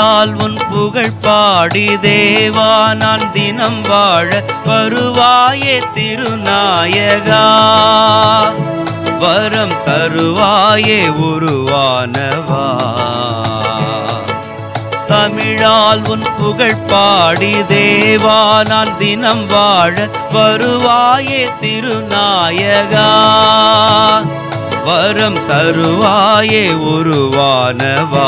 தமிழால் உன் புகழ் பாடி தேவா நான் தினம் வாழ வருவாயே திருநாயகா வரம் தருவாயே உருவானவா தமிழால் உன் புகழ் பாடி தேவா நான் தினம் வாழ வருவாயே திருநாயகா வரம் தருவாயே உருவானவா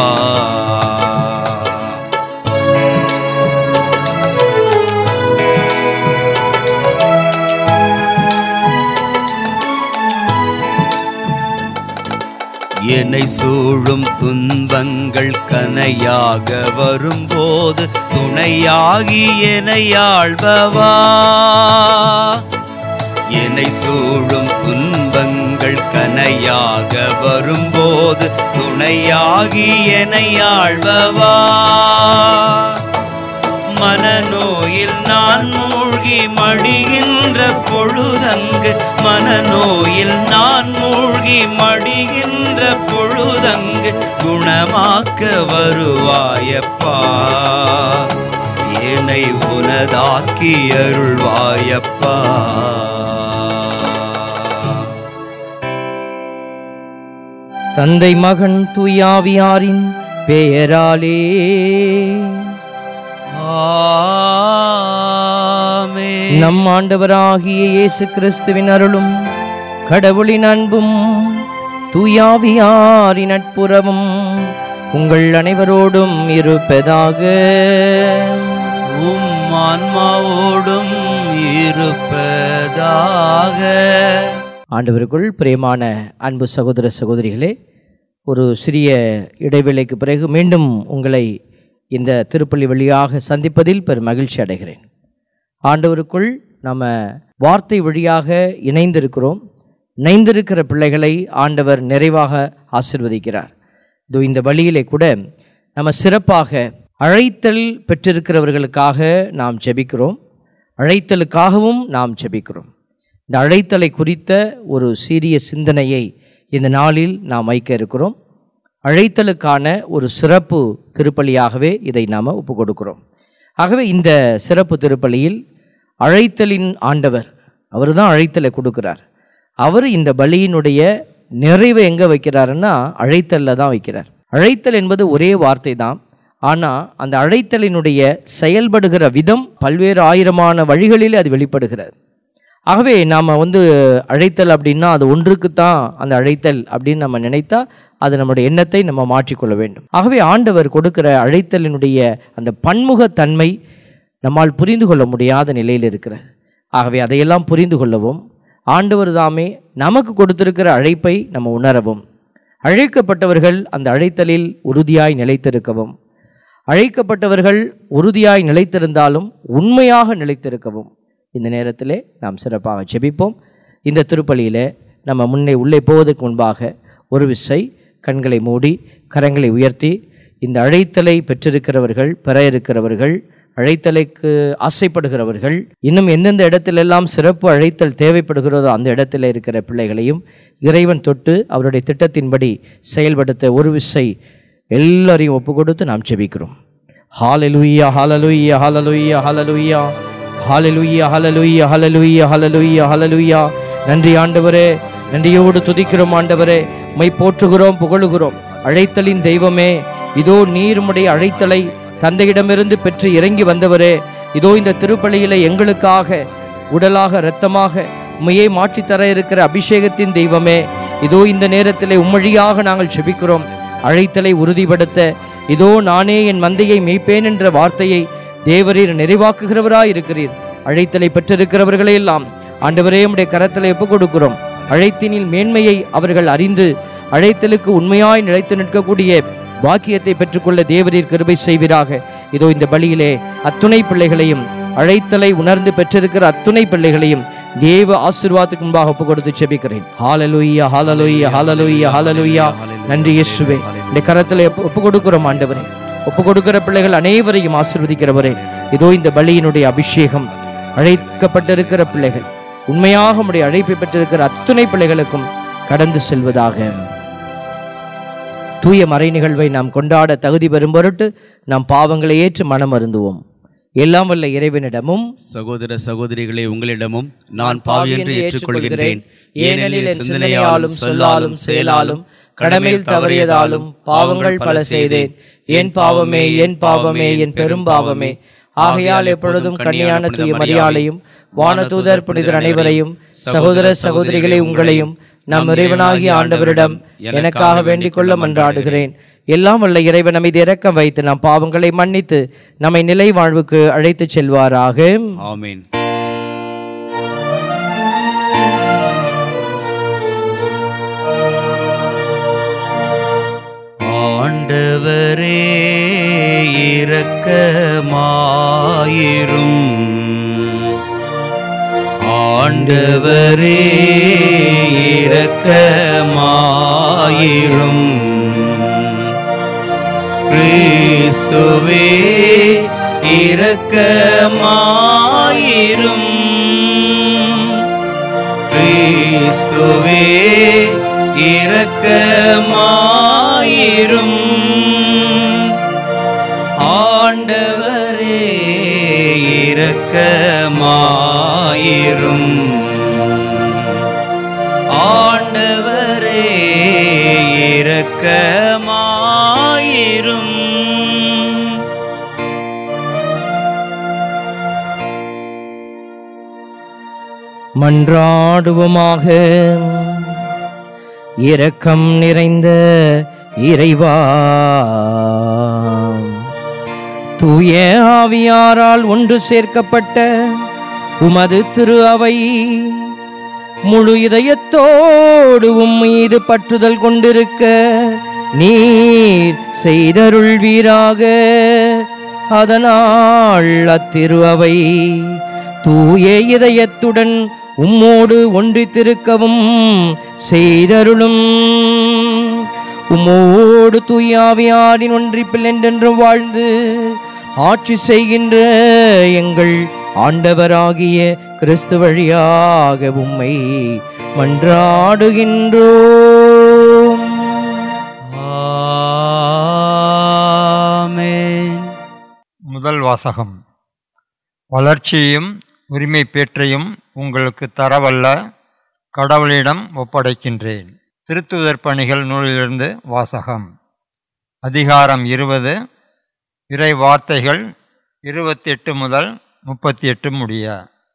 என்னை சூழும் துன்பங்கள் கனையாக வரும்போது துணையாகி என்னை ஆள்பவா என்னை சூழும் துன்பங்கள் கனையாக வரும்போது துணையாகி என்னை ஆள்பவா மனநோயில் நான் மூழ்கி மடிகின்ற பொழுதங்கு மனநோயில் நான் மூழ்கி மடிகின்ற பொழுதங்கு குணமாக்க வருவாயப்பா என்னை உனதாக்கி அருள்வாயப்பா தந்தை மகன் தூயாவியாரின் பெயராலே ஆமென். நம் ஆண்டவராகிய இயேசு கிறிஸ்துவின் அருளும் கடவுளின் அன்பும் தூயாவியாரின் நட்புறவும் உங்கள் அனைவரோடும் இருப்பதாக உம் ஆன்மாவோடும் இருப்பதாக ஆண்டவருக்குள் பிரியமான அன்பு சகோதர சகோதரிகளே ஒரு சிறிய இடைவேளைக்கு பிறகு மீண்டும் உங்களை இந்த திருப்பள்ளி வழியாக சந்திப்பதில் பெரும் மகிழ்ச்சி அடைகிறேன் ஆண்டவருக்குள் நம்ம வார்த்தை வழியாக இணைந்திருக்கிறோம் இணைந்திருக்கிற பிள்ளைகளை ஆண்டவர் நிறைவாக ஆசிர்வதிக்கிறார் இதோ இந்த வழியிலே கூட நம்ம சிறப்பாக அழைத்தல் பெற்றிருக்கிறவர்களுக்காக நாம் ஜெபிக்கிறோம் அழைத்தலுக்காகவும் நாம் ஜெபிக்கிறோம் இந்த அழைத்தலை குறித்த ஒரு சீரிய சிந்தனையை இந்த நாளில் நாம் வைக்க இருக்கிறோம் அழைத்தலுக்கான ஒரு சிறப்பு திருப்பலியாகவே இதை நாம் ஒப்பு கொடுக்கிறோம் ஆகவே இந்த சிறப்பு திருப்பலியில் அழைத்தலின் ஆண்டவர் அவர் தான் அழைத்தலை கொடுக்கிறார் அவர் இந்த பலியினுடைய நிறைவை எங்கே வைக்கிறாருன்னா அழைத்தலில் தான் வைக்கிறார் அழைத்தல் என்பது ஒரே வார்த்தை தான் ஆனால் அந்த அழைத்தலினுடைய செயல்படுகிற விதம் பல்வேறு ஆயிரமான வழிகளில் அது வெளிப்படுகிறது ஆகவே நாம் வந்து அழைத்தல் அப்படின்னா அது ஒன்றுக்கு தான் அந்த அழைத்தல் அப்படின்னு நம்ம நினைத்தா அது நம்முடைய எண்ணத்தை நம்ம மாற்றிக்கொள்ள வேண்டும் ஆகவே ஆண்டவர் கொடுக்கிற அழைத்தலினுடைய அந்த பன்முகத்தன்மை நம்மால் புரிந்து கொள்ள முடியாத நிலையில் இருக்கிறது ஆகவே அதையெல்லாம் புரிந்து கொள்ளவும் ஆண்டவர் தாமே நமக்கு கொடுத்திருக்கிற அழைப்பை நம்ம உணரவும் அழைக்கப்பட்டவர்கள் அந்த அழைத்தலில் உறுதியாய் நிலைத்திருக்கவும் அழைக்கப்பட்டவர்கள் உறுதியாய் நிலைத்திருந்தாலும் உண்மையாக நிலைத்திருக்கவும் இந்த நேரத்திலே நாம் சிறப்பாக ஜெபிப்போம் இந்த திருப்பலியிலே நம்ம முன்னே உள்ளே போவதற்கு முன்பாக ஒரு விசை கண்களை மூடி கரங்களை உயர்த்தி இந்த அழைத்தலை பெற்றிருக்கிறவர்கள் பெற இருக்கிறவர்கள் அழைத்தலைக்கு ஆசைப்படுகிறவர்கள் இன்னும் எந்தெந்த இடத்திலெல்லாம் சிறப்பு அழைத்தல் தேவைப்படுகிறதோ அந்த இடத்துல இருக்கிற பிள்ளைகளையும் இறைவன் தொட்டு அவருடைய திட்டத்தின்படி செயல்படுத்த ஒரு விசை எல்லாரையும் ஒப்பு கொடுத்து நாம் ஜெபிக்கிறோம் ஹாலலுய்யா ஹாலலுய்யா ஹாலலுய்யா ஹாலலுய்யா ஹalleluya ஹalleluya ஹalleluya ஹalleluya ஹalleluya நன்றி ஆண்டவரே நன்றியோடு துதிக்கிறோம் ஆண்டவரே மை போற்றுகிறோம் புகழுகிறோம் அழைத்தலின் தெய்வமே இதோ நீர் உம்முடைய அழைத்தலை தந்தையிடமிருந்து பெற்று இறங்கி வந்தவரே இதோ இந்த திருப்பலியில எங்களுக்காக உடலாக இரத்தமாக உண்மையை மாற்றித்தர இருக்கிற அபிஷேகத்தின் தெய்வமே இதோ இந்த நேரத்திலே உம்மொழியாக நாங்கள் செபிக்கிறோம் அழைத்தலை உறுதிப்படுத்த இதோ நானே என் மந்தையை மேய்ப்பேன் என்ற வார்த்தையை தேவரீர் நிறைவாக்குகிறவராய் இருக்கிறீர் அழைத்தலை பெற்றிருக்கிறவர்களே எல்லாம் ஆண்டவரே உம்முடைய கரத்திலே ஒப்புக் கொடுக்கிறோம் அழைத்தினில் மேன்மையை அவர்கள் அறிந்து அழைத்தலுக்கு உண்மையாய் நிலைத்து நிற்கக்கூடிய பாக்கியத்தை பெற்றுக்கொள்ள தேவரீர் கிருபை செய்வீராக இதோ இந்த பலியிலே அத்துணை பிள்ளைகளையும் அழைத்தலை உணர்ந்து பெற்றிருக்கிற அத்துணை பிள்ளைகளையும் தேவ ஆசீர்வாதத்துக்கு முன்பாக ஒப்பு கொடுத்து செபிக்கிறேன் ஹாலலுய்யா ஹாலலுய்யா ஹாலலுய்யா ஹாலலுய்யா நன்றி இயேசுவே இந்த கரத்தில் ஒப்பு கொடுக்கிறோம் ஆண்டவரே ஒப்பு கொடுக்கிற பிள்ளைகள் அனைவரையும் ஆசீர்வதிக்கிறவரே இதோ இந்த பலியினுடைய அபிஷேகம் அழைக்கப்பட்டிருக்கிற பிள்ளைகள் உண்மையாக உடைய அழைப்பை பெற்றிருக்கிற அத்துணை பிள்ளைகளுக்கும் கடந்து செல்வதாக தூய மறை நிகழ்வை நாம் கொண்டாட தகுதி பெறும் பொருட்டு நாம் பாவங்களை ஏற்று மனம் அருந்துவோம் எல்லாம் வல்ல இறைவனிடமும் சகோதர சகோதரிகளே உங்களிடமும் நான் பாவி என்று ஏற்றுக்கொள்கின்றேன் ஏனெனில் என் சிந்தனையாலும் சொல்லாலும் செயலாலும் கடமையில் தவறியதாலும் பாவங்கள் பல செய்தேன் என் பாவமே என் பாவமே என் பெரும் பாவமே ஆகையால் எப்பொழுதும் கன்னியான தூய மரியாளையும் வானதூதர் புனிதர் அனைவரையும் சகோதர சகோதரிகளை உங்களையும் நம் இறைவனாகிய ஆண்டவரிடம் எனக்காக வேண்டிக் கொள்ள மன்றாடுகிறேன் எல்லாம் வல்ல இறைவன் மீது இரக்கம் வைத்து நம் பாவங்களை மன்னித்து நம்மை நிலை வாழ்வுக்கு அழைத்துச் செல்வாராக ஆமீன் ஆண்டவரே இரக்கமாயிரும் ஆண்டவரே இரக்கமாயிரும் கிறிஸ்துவே இரக்கமாயிரும் கிறிஸ்துவே இரக்கமாயிரும் ஆண்டவரே இரக்கமாயிரும் ஆண்டவரே இரக்கமாயிரும் மன்றாடுவோமாக இரக்கம் நிறைந்த இறைவா தூய ஆவியாரால் ஒன்று சேர்க்கப்பட்ட உமது திரு அவை முழு இதயத்தோடு உம் மீது பற்றுதல் கொண்டிருக்க நீர் செய்தருள்வீராக அதனால் அத்திரு அவை தூய இதயத்துடன் உம்மோடு ஒன்றித்திருக்கவும் செய்தருளும் உம்மோடு தூயாவியாரின் ஒன்றிப்பில் என்றென்றும் வாழ்ந்து ஆட்சி செய்கின்ற எங்கள் ஆண்டவராகிய கிறிஸ்து வழியாக உம்மை மன்றாடுகின்றோம் ஆமென் முதல் வாசகம் வளர்ச்சியையும் உரிமை பேற்றையும் உங்களுக்கு தரவல்ல கடவுளிடம் ஒப்படைக்கின்றேன் திருத்துதர் பணிகள் நூலிலிருந்து வாசகம் அதிகாரம் இருபது இறை வார்த்தைகள் இருபத்தி எட்டு முதல் முப்பத்தி எட்டு முடிய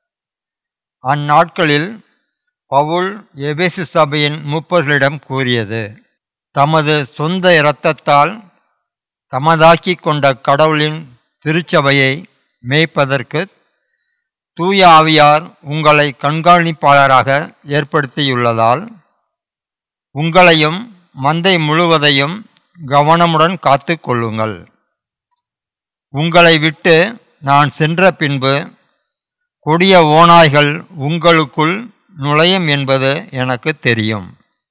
அந்நாட்களில் பவுல் எபேசு சபையின் மூப்பர்களிடம் கூறியது தமது சொந்த இரத்தத்தால் தமதாக்கிக் கொண்ட கடவுளின் திருச்சபையை மேய்ப்பதற்கு தூய ஆவியார் உங்களை கண்காணிப்பாளராக ஏற்படுத்தியுள்ளதால் உங்களையும் மந்தை முழுவதையும் கவனமுடன் காத்து கொள்ளுங்கள் உங்களை விட்டு நான் சென்ற பின்பு கொடிய ஓநாய்கள் உங்களுக்குள் நுழையும் என்பது எனக்கு தெரியும்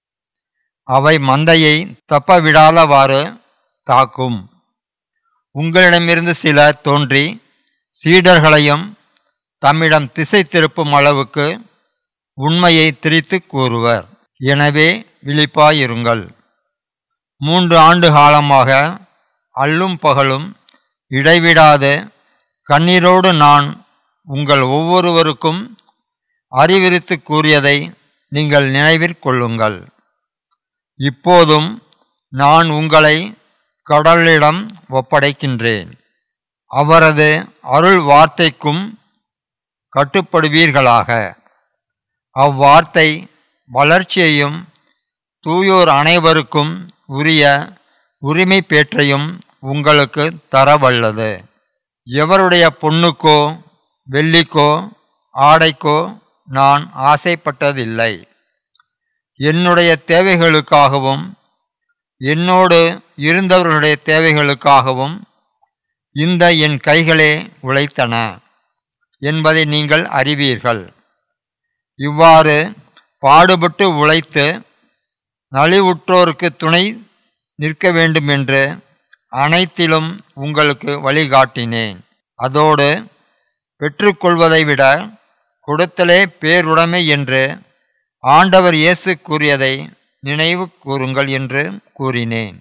அவை மந்தையை தப்ப விடாதவாறு தாக்கும் உங்களிடமிருந்து சிலர் தோன்றி சீடர்களையும் தம்மிடம் திசை திருப்பும் அளவுக்கு உண்மையை திரித்து கூறுவர் எனவே விழிப்பாயிருங்கள் மூன்று ஆண்டு காலமாக அல்லும் பகலும் இடைவிடாது கண்ணீரோடு நான் உங்கள் ஒவ்வொருவருக்கும் அறிவிரித்து கூறியதை நீங்கள் நினைவிற் கொள்ளுங்கள் இப்போதும் நான் உங்களை கடவுளிடம் ஒப்படைக்கின்றேன் அவரது அருள் வார்த்தைக்கும் கட்டுப்படுவீர்களாக அவ்வார்த்தை வளர்ச்சியையும் தூயோர் அனைவருக்கும் உரிய உரிமை பேற்றையும் உங்களுக்கு தரவல்லது எவருடைய பொண்ணுக்கோ வெள்ளிக்கோ ஆடைக்கோ நான் ஆசைப்பட்டதில்லை என்னுடைய தேவைகளுக்காகவும் என்னோடு இருந்தவர்களுடைய தேவைகளுக்காகவும் இந்த என் கைகளே உழைத்தன என்பதை நீங்கள் அறிவீர்கள் இவ்வாறு பாடுபட்டு உழைத்து நலிவுற்றோருக்கு துணை நிற்க வேண்டுமென்று அனைத்திலும் உங்களுக்கு வழிகாட்டினேன் அதோடு பெற்றுக்கொள்வதை விட கொடுத்தலே பேருடைமை என்று ஆண்டவர் இயேசு கூறியதை நினைவு கூறுங்கள் என்று கூறினேன்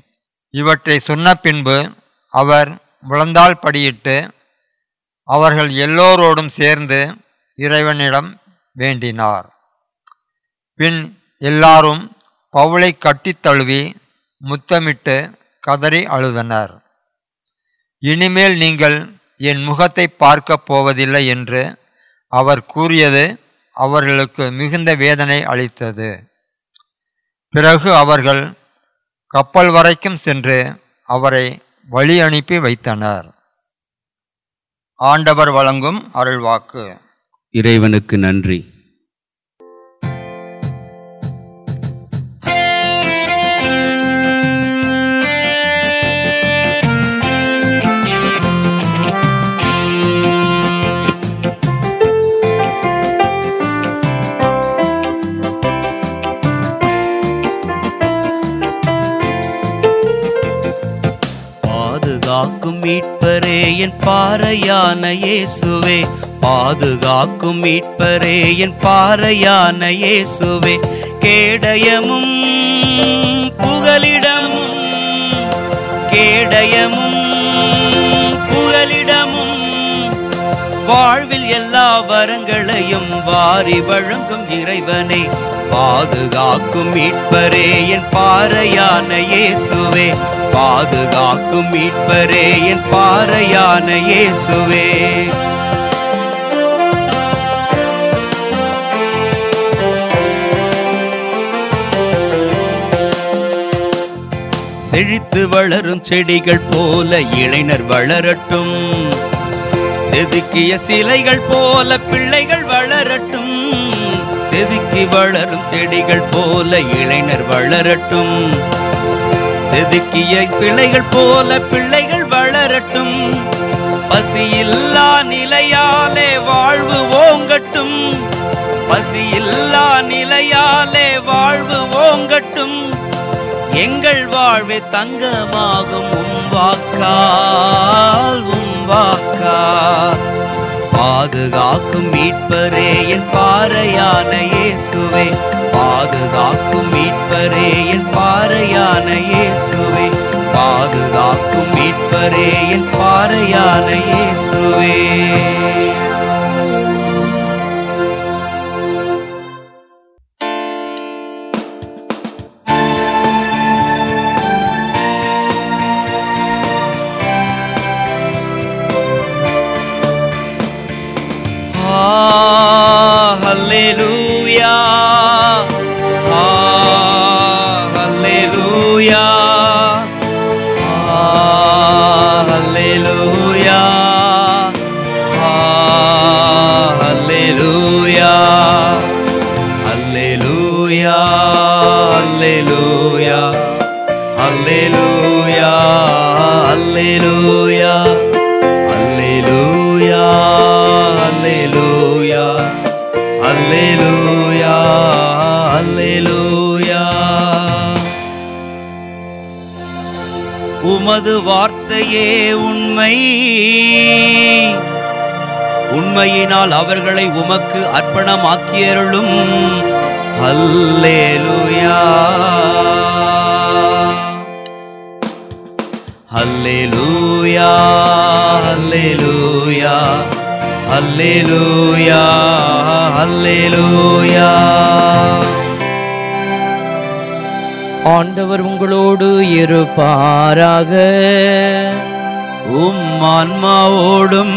இவற்றை சொன்ன பின்பு அவர் முழந்தாள் படியிட்டு அவர்கள் எல்லோரோடும் சேர்ந்து இறைவனிடம் வேண்டினார் பின் எல்லாரும் பவுலை கட்டித் தழுவி முத்தமிட்டு கதறி அழுதனர் இனிமேல் நீங்கள் என் முகத்தை பார்க்கப் போவதில்லை என்று அவர் கூறியது அவர்களுக்கு மிகுந்த வேதனை அளித்தது பிறகு அவர்கள் கப்பல் வரைக்கும் சென்று அவரை வழி அனுப்பி வைத்தனர் ஆண்டவர் வழங்கும் அருள்வாக்கு இறைவனுக்கு நன்றி பாதுகாக்கும் மீட்பரே என் பாறையான இயேசுவே பாதுகாக்கும் மீட்பரே என் பாறையான இயேசுவே கேடயமும் புகலிடமும் கேடயமும் புகலிடமும் வாழ்வில் எல்லா வரங்களையும் வாரி வழங்கும் இறைவனே பாதுகாக்கும் மீட்பரே என் பாறையான இயேசுவே பாதுகாக்கும் மீட்பரே என் பாறையான இயேசுவே செழித்து வளரும் செடிகள் போல இளைஞர் வளரட்டும் செதுக்கிய சிலைகள் போல பிள்ளைகள் வளரட்டும் செதுக்கி வளரும் செடிகள் போல இளைஞர் வளரட்டும் செதுக்கிய பிள்ளைகள் போல பிள்ளைகள் வளரட்டும் பசியில்லா நிலையாலே வாழ்வு ஓங்கட்டும் பசியில்லா நிலையாலே வாழ்வு ஓங்கட்டும் எங்கள் வாழ்வே தங்கமாகும் உம் வாக்கால் உம் வாக்கால் பாதுகாக்கும் மீட்பரே என் பாறையான இயேசுவே பாதுகாக்கும் மீட்பரே என் பாறையான இயேசுவே பாதுகாக்கும் மீட்பரே என் பாறையான இயேசுவே Ah, hallelujah. Ah, hallelujah. Ah, hallelujah. Ah, hallelujah. Hallelujah. Hallelujah. Hallelujah. Hallelujah. Hallelujah, hallelujah, hallelujah, hallelujah. உமது வார்த்தையே உண்மை உண்மையினால் அவர்களை உமக்கு அர்ப்பணமாக்கியருளும் அல்லேலூயா அல்லேலூயா அல்லேலூயா அல்லேலூயா அல்லேலூயா ஆண்டவர் உங்களோடு இருப்பாராக உம் ஆன்மாவோடும்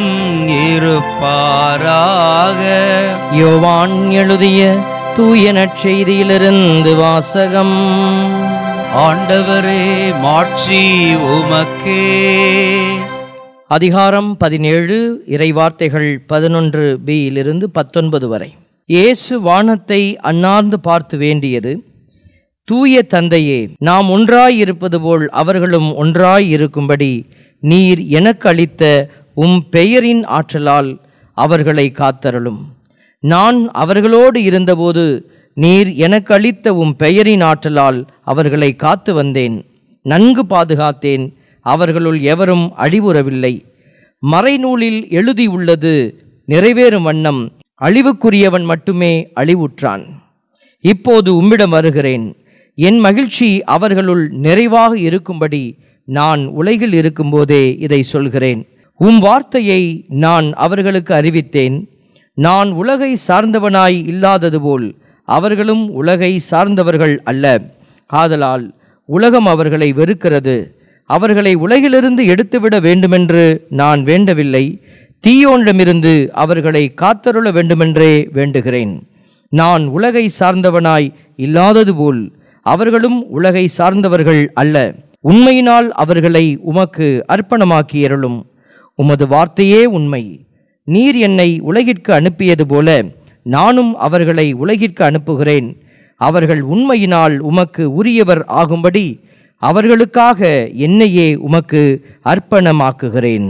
இருப்பாராக யோவான் எழுதிய தூய நற்செய்தியிலிருந்து வாசகம் ஆண்டவரே மாட்சி உமக்கே அதிகாரம் பதினேழு இறைவார்த்தைகள் பதினொன்று பியிலிருந்து பத்தொன்பது வரை இயேசு வானத்தை அண்ணார்ந்து பார்த்து வேண்டியது தூய தந்தையே நாம் ஒன்றாய் இருப்பது போல் அவர்களும் ஒன்றாய் இருக்கும்படி நீர் எனக்கு அளித்த உம் பெயரின் ஆற்றலால் அவர்களை காத்தருளும் நான் அவர்களோடு இருந்தபோது நீர் எனக்கு அளித்த உம் பெயரின் ஆற்றலால் அவர்களை காத்து வந்தேன் நன்கு பாதுகாத்தேன் அவர்களுள் எவரும் அழிவுறவில்லை மறைநூலில் எழுதியுள்ளது நிறைவேறும் வண்ணம் அழிவுக்குரியவன் மட்டுமே அழிவுற்றான் இப்போது உம்மிடம் வருகிறேன் என் மகிழ்ச்சி அவர்களுள் நிறைவாக இருக்கும்படி நான் உலகில் இருக்கும்போதே இதை சொல்கிறேன் உம் வார்த்தையை நான் அவர்களுக்கு அறிவித்தேன் நான் உலகை சார்ந்தவனாய் இல்லாதது போல் அவர்களும் உலகை சார்ந்தவர்கள் அல்ல ஆதலால் உலகம் அவர்களை வெறுக்கிறது அவர்களை உலகிலிருந்து எடுத்துவிட வேண்டுமென்று நான் வேண்டவில்லை தீயோனிடமிருந்து அவர்களை காத்தருள வேண்டுமென்றே வேண்டுகிறேன் நான் உலகை சார்ந்தவனாய் இல்லாதது போல் அவர்களும் உலகை சார்ந்தவர்கள் அல்ல உண்மையினால் அவர்களை உமக்கு அர்ப்பணமாக்கியருளும் உமது வார்த்தையே உண்மை நீர் என்னை உலகிற்கு அனுப்பியது போல நானும் அவர்களை உலகிற்கு அனுப்புகிறேன் அவர்கள் உண்மையினால் உமக்கு உரியவர் ஆகும்படி அவர்களுக்காக என்னையே உமக்கு அர்ப்பணமாக்குகிறேன்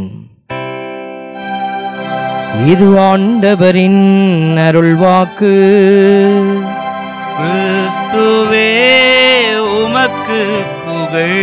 இது ஆண்டவரின் அருள்வாக்கு கிறிஸ்துவே உமக்கு புகழ்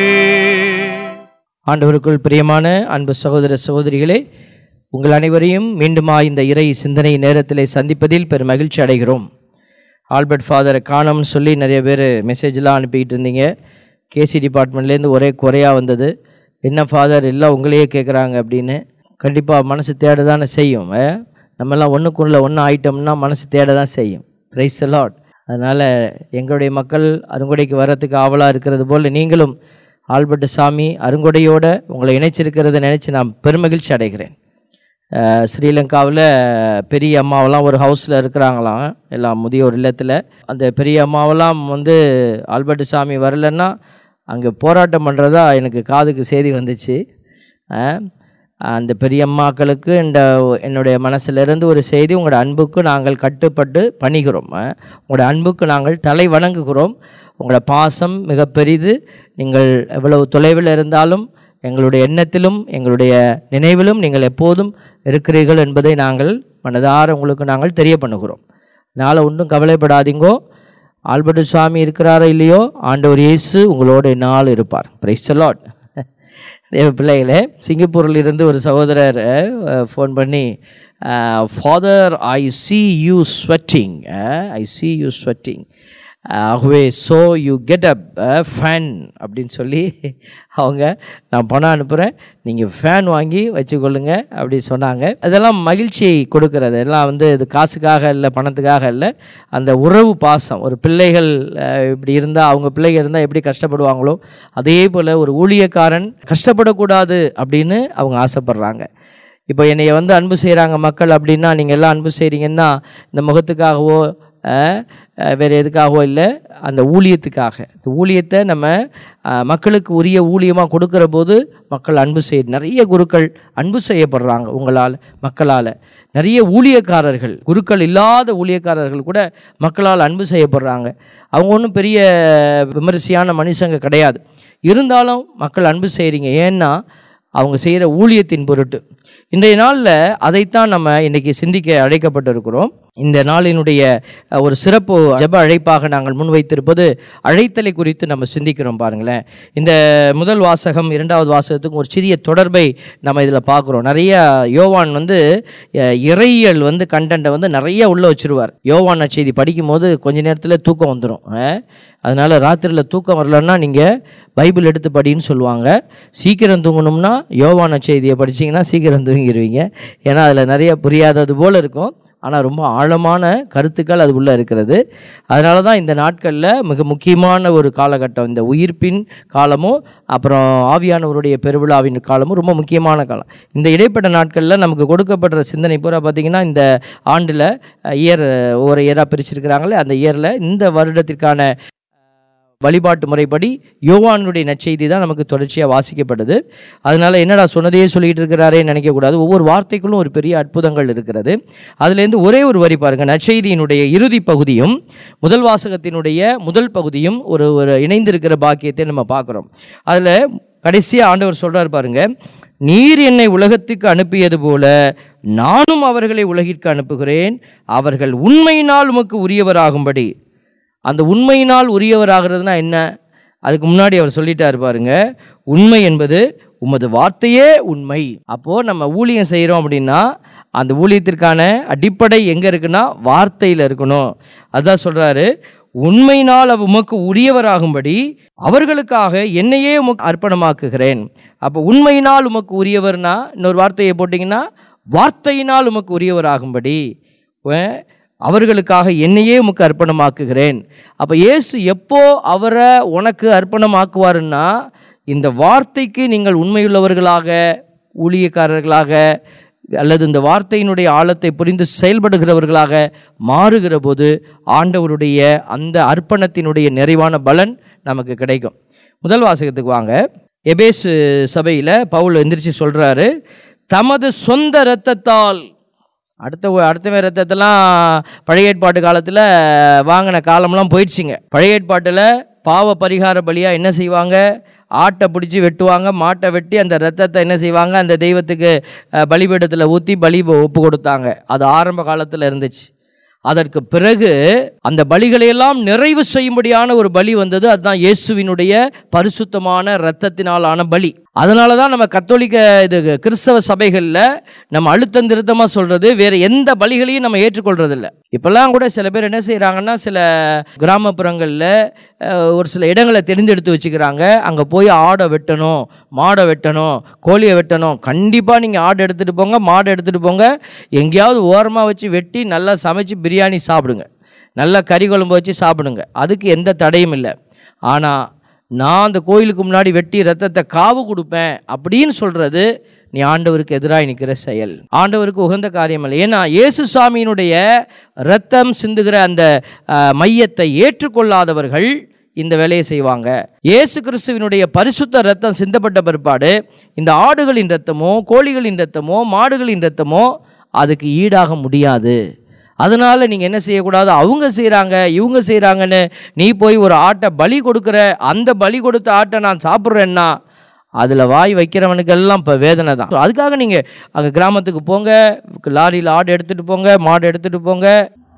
ஆண்டவருக்குள் பிரியமான அன்பு சகோதர சகோதரிகளே உங்கள் அனைவரையும் மீண்டுமா இந்த இறை சிந்தனை நேரத்திலே சந்திப்பதில் பெரும் மகிழ்ச்சி அடைகிறோம் ஆல்பர்ட் ஃபாதரை காணோம்னு சொல்லி நிறைய பேர் மெசேஜ்லாம் அனுப்பிக்கிட்டு இருந்தீங்க கேசி டிபார்ட்மெண்ட்லேருந்து ஒரே குறையாக வந்தது என்ன ஃபாதர் எல்லாம் உங்களையே கேட்குறாங்க அப்படின்னு கண்டிப்பாக மனசு தேட தானே செய்யும் ஆ? நம்மெல்லாம் ஒன்றுக்குள்ள ஒன்று ஆயிட்டோம்னா மனசு தேட தான் செய்யும் ப்ரைஸ் லாட் அதனால் எங்களுடைய மக்கள் அருங்கொடைக்கு வர்றதுக்கு ஆவலாக இருக்கிறது போல் நீங்களும் ஆல்பர்ட் சாமி அருங்கொடையோட உங்களை இணைச்சிருக்கிறத நினச்சி நான் பெருமகிழ்ச்சி அடைகிறேன் அஹ் ஸ்ரீலங்காவில் பெரிய அம்மாவெல்லாம் ஒரு ஹவுஸில் இருக்கிறாங்களாம் எல்லாம் முதியோர் இல்லத்தில் அந்த பெரிய அம்மாவெல்லாம் வந்து ஆல்பர்ட் சாமி வரலன்னா அங்கே போராட்டம் பண்ணுறதா எனக்கு காதுக்கு செய்தி வந்துச்சு அஹ் அந்த பெரிய அம்மாக்களுக்கு இந்த என்னுடைய மனசிலிருந்து ஒரு செய்தி உங்களோட அன்புக்கு நாங்கள் கட்டுப்பட்டு பணிகிறோம் அஹ் உங்களோட அன்புக்கு நாங்கள் தலை வணங்குகிறோம் உங்களோட பாசம் மிக பெரிது நீங்கள் எவ்வளவு தொலைவில் இருந்தாலும் எங்களுடைய எண்ணத்திலும் எங்களுடைய நினைவிலும் நீங்கள் எப்போதும் இருக்கிறீர்கள் என்பதை நாங்கள் மனதார உங்களுக்கு நாங்கள் தெரிய பண்ணுகிறோம் அதனால் ஒன்றும் கவலைப்படாதீங்கோ ஆல்பர்ட் சுவாமி இருக்கிறாரோ இல்லையோ ஆண்டவர் இயேசு உங்களோட என்னால் இருப்பார் பிரைஸ் லாட் தேவ பிள்ளைகளே சிங்கப்பூரில் இருந்து ஒரு சகோதரர் ஃபோன் பண்ணி father I see you sweating I see you sweating ஆகவே so you get up fan அப்படின்னு சொல்லி அவங்க நான் பணம் அனுப்புகிறேன் நீங்கள் ஃபேன் வாங்கி வச்சுக்கொள்ளுங்க அப்படி சொன்னாங்க அதெல்லாம் மகிழ்ச்சியை கொடுக்கறது எல்லாம் வந்து இது காசுக்காக இல்லை பணத்துக்காக இல்லை அந்த உறவு பாசம் ஒரு பிள்ளைகள் அஹ், இப்படி இருந்தால் அவங்க பிள்ளைகள் இருந்தால் எப்படி கஷ்டப்படுவாங்களோ அதே போல் ஒரு ஊழியக்காரன் கஷ்டப்படக்கூடாது அப்படின்னு அவங்க ஆசைப்படுறாங்க இப்போ என்னைய வந்து அன்பு செய்கிறாங்க மக்கள் அப்படின்னா நீங்கள் எல்லாம் அன்பு செய்கிறீங்கன்னா இந்த முகத்துக்காகவோ அஹ், அஹ், வேறு எதுக்காகவோ இல்லை அந்த ஊழியத்துக்காக இந்த ஊழியத்தை நம்ம அஹ், மக்களுக்கு உரிய ஊழியமாக கொடுக்கிற போது மக்கள் அன்பு செய் நிறைய குருக்கள் அன்பு செய்யப்படுறாங்க உங்களால் மக்களால் நிறைய ஊழியக்காரர்கள் குருக்கள் இல்லாத ஊழியக்காரர்கள் கூட மக்களால் அன்பு செய்யப்படுறாங்க அவங்க ஒன்றும் பெரிய விமரிசையான மனுஷங்க கிடையாது இருந்தாலும் மக்கள் அன்பு செய்கிறீங்க ஏன்னா அவங்க செய்கிற ஊழியத்தின் பொருட்டு இன்றைய நாளில் அதைத்தான் நம்ம இன்னைக்கு சிந்திக்க அழைக்கப்பட்டிருக்கிறோம் இந்த நாளினுடைய அஹ், ஒரு சிறப்பு ஜெப அழைப்பாக நாங்கள் முன்வைத்திருப்பது அழைத்தலை குறித்து நம்ம சிந்திக்கிறோம் பாருங்களேன் இந்த முதல் வாசகம் இரண்டாவது வாசகத்துக்கும் ஒரு சிறிய தொடர்பை நம்ம இதில் பார்க்குறோம் நிறைய யோவான் வந்து அஹ், இறையியல் வந்து கண்டென்ட்டை வந்து நிறைய உள்ளே வச்சிருவார் யோவான் செய்தி படிக்கும்போது கொஞ்ச நேரத்தில் தூக்கம் வந்துடும் அதனால் ராத்திரியில் தூக்கம் வரலன்னா நீங்கள் பைபிள் எடுத்து படின்னு சொல்லுவாங்க சீக்கிரம் தூங்கணும்னா யோவான செய்தியை படிச்சீங்கன்னா சீக்கிரம் தூங்கிடுவீங்க ஏன்னா அதில் நிறைய புரியாதது போல் இருக்கும் ஆனால் ரொம்ப ஆழமான கருத்துக்கள் அது உள்ளே இருக்கிறது அதனால தான் இந்த நாட்களில் மிக முக்கியமான ஒரு காலகட்டம் இந்த உயிர்ப்பின் காலமும் அப்புறம் ஆவியானவருடைய பெருவிழாவின் காலமும் ரொம்ப முக்கியமான காலம் இந்த இடைப்பட்ட நாட்களில் நமக்கு கொடுக்கப்படுற சிந்தனை பூரா பார்த்திங்கன்னா இந்த ஆண்டில் இயர் ஒவ்வொரு இயராக பிரிச்சிருக்கிறாங்களே அந்த இயரில் இந்த வருடத்திற்கான வழிபாட்டு முறைப்படி யோவானுடைய நற்செய்தி தான் நமக்கு தொடர்ச்சியாக வாசிக்கப்படுது அதனால என்னடா சொன்னதையே சொல்லிட்டு இருக்கிறாரே நினைக்கக்கூடாது ஒவ்வொரு வார்த்தைக்குள்ளும் ஒரு பெரிய அற்புதங்கள் இருக்கிறது அதுலேருந்து ஒரே ஒரு வரி பாருங்க நற்செய்தியினுடைய இறுதி பகுதியும் முதல் வாசகத்தினுடைய முதல் பகுதியும் ஒரு ஒரு இணைந்திருக்கிற பாக்கியத்தை நம்ம பார்க்குறோம் அதில் கடைசியாக ஆண்டவர் சொல்றார் பாருங்க நீர் என்னை உலகத்துக்கு அனுப்பியது போல நானும் அவர்களை உலகிற்கு அனுப்புகிறேன் அவர்கள் உண்மையினால் உமக்கு உரியவராகும்படி அந்த உண்மையினால் உரியவராகிறதுனா என்ன அதுக்கு முன்னாடி அவர் சொல்லிட்டார் பாருங்க உண்மை என்பது உமது வார்த்தையே உண்மை அப்போது நம்ம ஊழியம் செய்கிறோம் அப்படின்னா அந்த ஊழியத்திற்கான அடிப்படை எங்கே இருக்குன்னா வார்த்தையில் இருக்கணும் அதான் சொல்கிறாரு உண்மையினால் அவ உமக்கு உரியவராகும்படி அவர்களுக்காக என்னையே உமக்கு அர்ப்பணமாக்குகிறேன் அப்போ உண்மையினால் உமக்கு உரியவர்னா இன்னொரு வார்த்தையை போட்டிங்கன்னா வார்த்தையினால் உமக்கு உரியவராகும்படி அஹ், அவர்களுக்காக என்னையே உமக்கு அர்ப்பணமாக்குகிறேன் அப்போ இயேசு எப்போ அவரை உனக்கு அர்ப்பணமாக்குவாருன்னா இந்த வார்த்தைக்கு நீங்கள் உண்மையுள்ளவர்களாக ஊழியக்காரர்களாக அல்லது இந்த வார்த்தையினுடைய ஆழத்தை புரிந்து செயல்படுகிறவர்களாக மாறுகிற போது ஆண்டவருடைய அந்த அர்ப்பணத்தினுடைய நிறைவான பலன் நமக்கு கிடைக்கும் முதல் வாசகத்துக்கு வாங்க எபேசு சபையில் பவுல் எந்திரிச்சு சொல்கிறாரு தமது சொந்த இரத்தத்தால் அடுத்த அடுத்த ரத்தத்தெல்லாம் பழைய ஏற்பாட்டு காலத்தில் வாங்கின காலம்லாம் போயிடுச்சுங்க பழைய ஏற்பாட்டில் பாவ பரிகார பலியாக என்ன செய்வாங்க ஆட்டை பிடிச்சி வெட்டுவாங்க மாட்டை வெட்டி அந்த ரத்தத்தை என்ன செய்வாங்க அந்த தெய்வத்துக்கு அஹ், பலிபீடத்தில் ஊற்றி பலி ஒப்பு கொடுத்தாங்க அது ஆரம்ப காலத்தில் இருந்துச்சு அதற்கு பிறகு அந்த பலிகளையெல்லாம் நிறைவு செய்யும்படியான ஒரு பலி வந்தது அதுதான் இயேசுவினுடைய பரிசுத்தமான இரத்தத்தினாலான பலி அதனால தான் நம்ம கத்தோலிக்க இது கிறிஸ்தவ சபைகளில் நம்ம அழுத்தம் திருத்தமாக சொல்கிறது வேறு எந்த பலிகளையும் நம்ம ஏற்றுக்கொள்றதில்ல இப்போல்லாம் கூட சில பேர் என்ன செய்கிறாங்கன்னா சில கிராமப்புறங்களில் அஹ், ஒரு சில இடங்களை தெரிந்தெடுத்து வச்சுக்கிறாங்க அங்கே போய் ஆடை வெட்டணும் மாடை வெட்டணும் கோழியை வெட்டணும் கண்டிப்பாக நீங்கள் ஆடு எடுத்துகிட்டு போங்க மாடு எடுத்துகிட்டு போங்க எங்கேயாவது ஓரமாக வச்சு வெட்டி நல்லா சமைச்சு பிரியாணி சாப்பிடுங்க நல்லா கறி குழம்பு வச்சு சாப்பிடுங்க அதுக்கு எந்த தடையும் இல்லை ஆனால் நான் அந்த கோயிலுக்கு முன்னாடி வெட்டி ரத்தத்தை காவு கொடுப்பேன் அப்படின்னு சொல்கிறது நீ ஆண்டவருக்கு எதிராக நிற்கிற செயல் ஆண்டவருக்கு உகந்த காரியம் இல்லை ஏன்னா இயேசு சாமியினுடைய ரத்தம் சிந்துகிற அந்த அஹ், மையத்தை ஏற்றுக்கொள்ளாதவர்கள் இந்த வேலையை செய்வாங்க இயேசு கிறிஸ்துவினுடைய பரிசுத்த ரத்தம் சிந்தப்பட்ட பிற்பாடு இந்த ஆடுகளின் ரத்தமோ கோழிகளின் ரத்தமோ மாடுகளின் ரத்தமோ அதுக்கு ஈடாக முடியாது அதனால நீங்கள் என்ன செய்யக்கூடாது அவங்க செய்கிறாங்க இவங்க செய்கிறாங்கன்னு நீ போய் ஒரு ஆட்டை பலி கொடுக்குற அந்த பலி கொடுத்த ஆட்டை நான் சாப்பிட்றேன்னா அதில் வாய் வைக்கிறவனுக்கெல்லாம் இப்போ வேதனை தான் So, அதுக்காக நீங்கள் அங்கே கிராமத்துக்கு போங்க லாரியில் ஆடு எடுத்துகிட்டு போங்க மாடு எடுத்துகிட்டு போங்க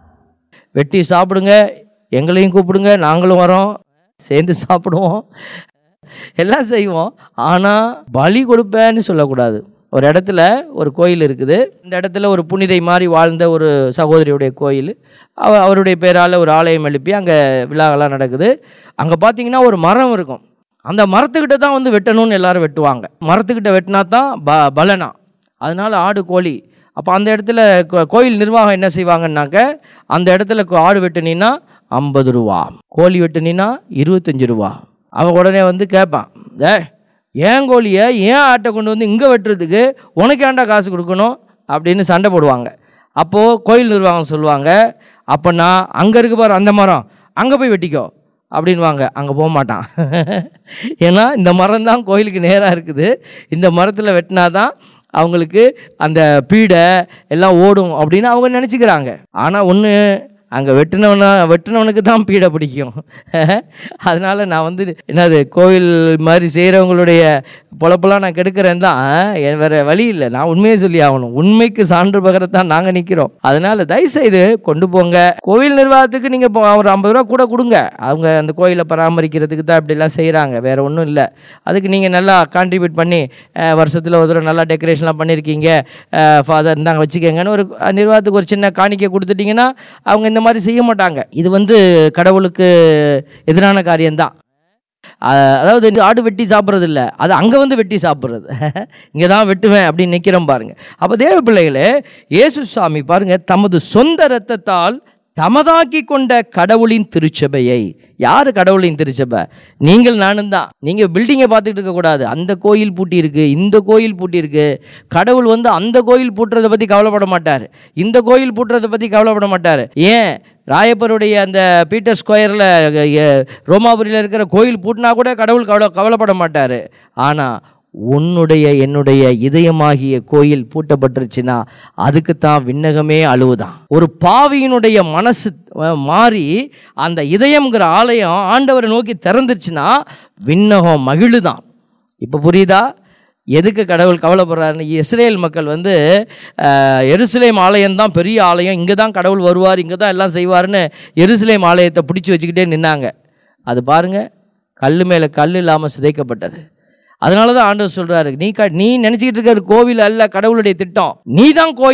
வெட்டி சாப்பிடுங்க எங்களையும் கூப்பிடுங்க நாங்களும் வரோம் சேர்ந்து சாப்பிடுவோம் எல்லாம் செய்வோம் ஆனால் பலி கொடுப்பேன்னு சொல்லக்கூடாது ஒரு இடத்துல ஒரு கோயில் இருக்குது இந்த இடத்துல ஒரு புனிதை மாதிரி வாழ்ந்த ஒரு சகோதரியுடைய கோயில் அவ அவருடைய பேரால் ஒரு ஆலயம் எழுப்பி அங்கே விழாவெல்லாம் நடக்குது அங்கே பார்த்தீங்கன்னா ஒரு மரம் இருக்கும் அந்த மரத்துக்கிட்ட தான் வந்து வெட்டணும்னு எல்லாரும் வெட்டுவாங்க மரத்துக்கிட்ட வெட்டினா தான் ப பலனா அதனால ஆடு கோழி அப்போ அந்த இடத்துல கோ- கோயில் நிர்வாகம் என்ன செய்வாங்கன்னாக்க அந்த இடத்துல கோ- ஆடு வெட்டுனீன்னா ஐம்பது ரூபா கோழி வெட்டுனீன்னா இருபத்தஞ்சி ரூபா அவன் உடனே வந்து கேட்பான் ஏ ஏன் கோழியை ஏன் ஆட்டை கொண்டு வந்து இங்கே வெட்டுறதுக்கு உனக்கு ஏன்டா காசு கொடுக்கணும் அப்படின்னு சண்டை போடுவாங்க அப்போது கோயில் நிர்வாகம் சொல்லுவாங்க அப்போ நான் அங்கே இருக்கு பாரு அந்த மரம் அங்கே போய் வெட்டிக்கோ அப்படின்வாங்க அங்கே போக மாட்டான் ஏன்னா இந்த மரம் தான் கோயிலுக்கு நேராக இருக்குது இந்த மரத்தில் வெட்டினா தான் அவங்களுக்கு அந்த பீடை எல்லாம் ஓடும் அப்படின்னு அவங்க நினச்சிக்கிறாங்க ஆனால் ஒன்று அங்கே வெட்டினவனா வெட்டினவனுக்கு தான் பீடை பிடிக்கும் அதனால் நான் வந்து என்னது கோவில் மாதிரி செய்கிறவங்களுடைய பொழப்பெல்லாம் நான் கெடுக்கிறேன் தான் என் வேறு வழி இல்லை நான் உண்மையை சொல்லி ஆகணும் உண்மைக்கு சான்று பகரத்தான் நாங்கள் நிற்கிறோம் அதனால் தயவுசெய்து கொண்டு போங்க கோவில் நிர்வாகத்துக்கு நீங்கள் ஒரு ஐம்பது ரூபா கூட கொடுங்க அவங்க அந்த கோயிலை பராமரிக்கிறதுக்கு தான் இப்படிலாம் செய்கிறாங்க வேறு ஒன்றும் இல்லை அதுக்கு நீங்கள் நல்லா கான்ட்ரிபியூட் பண்ணி வருஷத்தில் ஒரு தடவை நல்லா டெக்கரேஷன்லாம் பண்ணியிருக்கீங்க ஃபாதர் இருந்தாங்க வச்சுக்கோங்கன்னு ஒரு அஹ், நிர்வாகத்துக்கு ஒரு சின்ன காணிக்கை கொடுத்துட்டிங்கன்னா அவங்க இந்த மாதிரி செய்ய மாட்டாங்க இது வந்து கடவுளுக்கு எதிரான காரியம்தான் அஹ், அதாவது இந்த ஆடு வெட்டி சாப்பிட்றது இல்லை அது அங்கே வந்து வெட்டி சாப்பிட்றது இங்கே தான் வெட்டுவேன் அப்படின்னு நிற்கிறோம் பாருங்க அப்போ தேவ பிள்ளைகளே இயேசு சாமி பாருங்க தமது சொந்த இரத்தத்தால் தமதாக்கி கொண்ட கடவுளின் திருச்சபையை யார் கடவுளின் திருச்சபை நீங்கள் நானும் தான் நீங்கள் பில்டிங்கை பார்த்துக்கிட்டு இருக்கக்கூடாது அந்த கோயில் பூட்டி இருக்கு இந்த கோயில் பூட்டி இருக்கு கடவுள் வந்து அந்த கோயில் பூட்டுறதை பற்றி கவலைப்பட மாட்டார் இந்த கோயில் பூட்டுறதை பற்றி கவலைப்பட மாட்டார் ஏன் ராயப்பருடைய அந்த பீட்டர் ஸ்கொயரில் ரோமாபுரியில் இருக்கிற கோயில் பூட்டினா கூட கடவுள் கவலை கவலைப்பட மாட்டார் ஆனால் உன்னுடைய என்னுடைய இதயமாகிய கோயில் பூட்டப்பட்டுருச்சுன்னா அதுக்கு தான் விண்ணகமே அழுவுதான் ஒரு பாவியினுடைய மனசு அஹ், மாறி அந்த இதயம்ங்கிற ஆலயம் ஆண்டவரை நோக்கி திறந்துருச்சுன்னா விண்ணகம் மகிழுதான் இப்போ புரியுதா எதுக்கு கடவுள் கவலைப்படுறாருன்னு இஸ்ரேல் மக்கள் வந்து அஹ், எருசலேம் ஆலயம் தான் பெரிய ஆலயம் இங்கே தான் கடவுள் வருவார் இங்கே தான் எல்லாம் செய்வார்னு எருசலேம் ஆலயத்தை பிடிச்சி வச்சுக்கிட்டே நின்னாங்க அது பாருங்க கல் மேலே கல் இல்லாமல் சிதைக்கப்பட்டது அதனால தான் ஆண்டவர் சொல்கிறாரு நீ க நீ நினச்சிக்கிட்டு இருக்கிற கோவில் அல்ல கடவுளுடைய திட்டம் நீ தான் கோயில்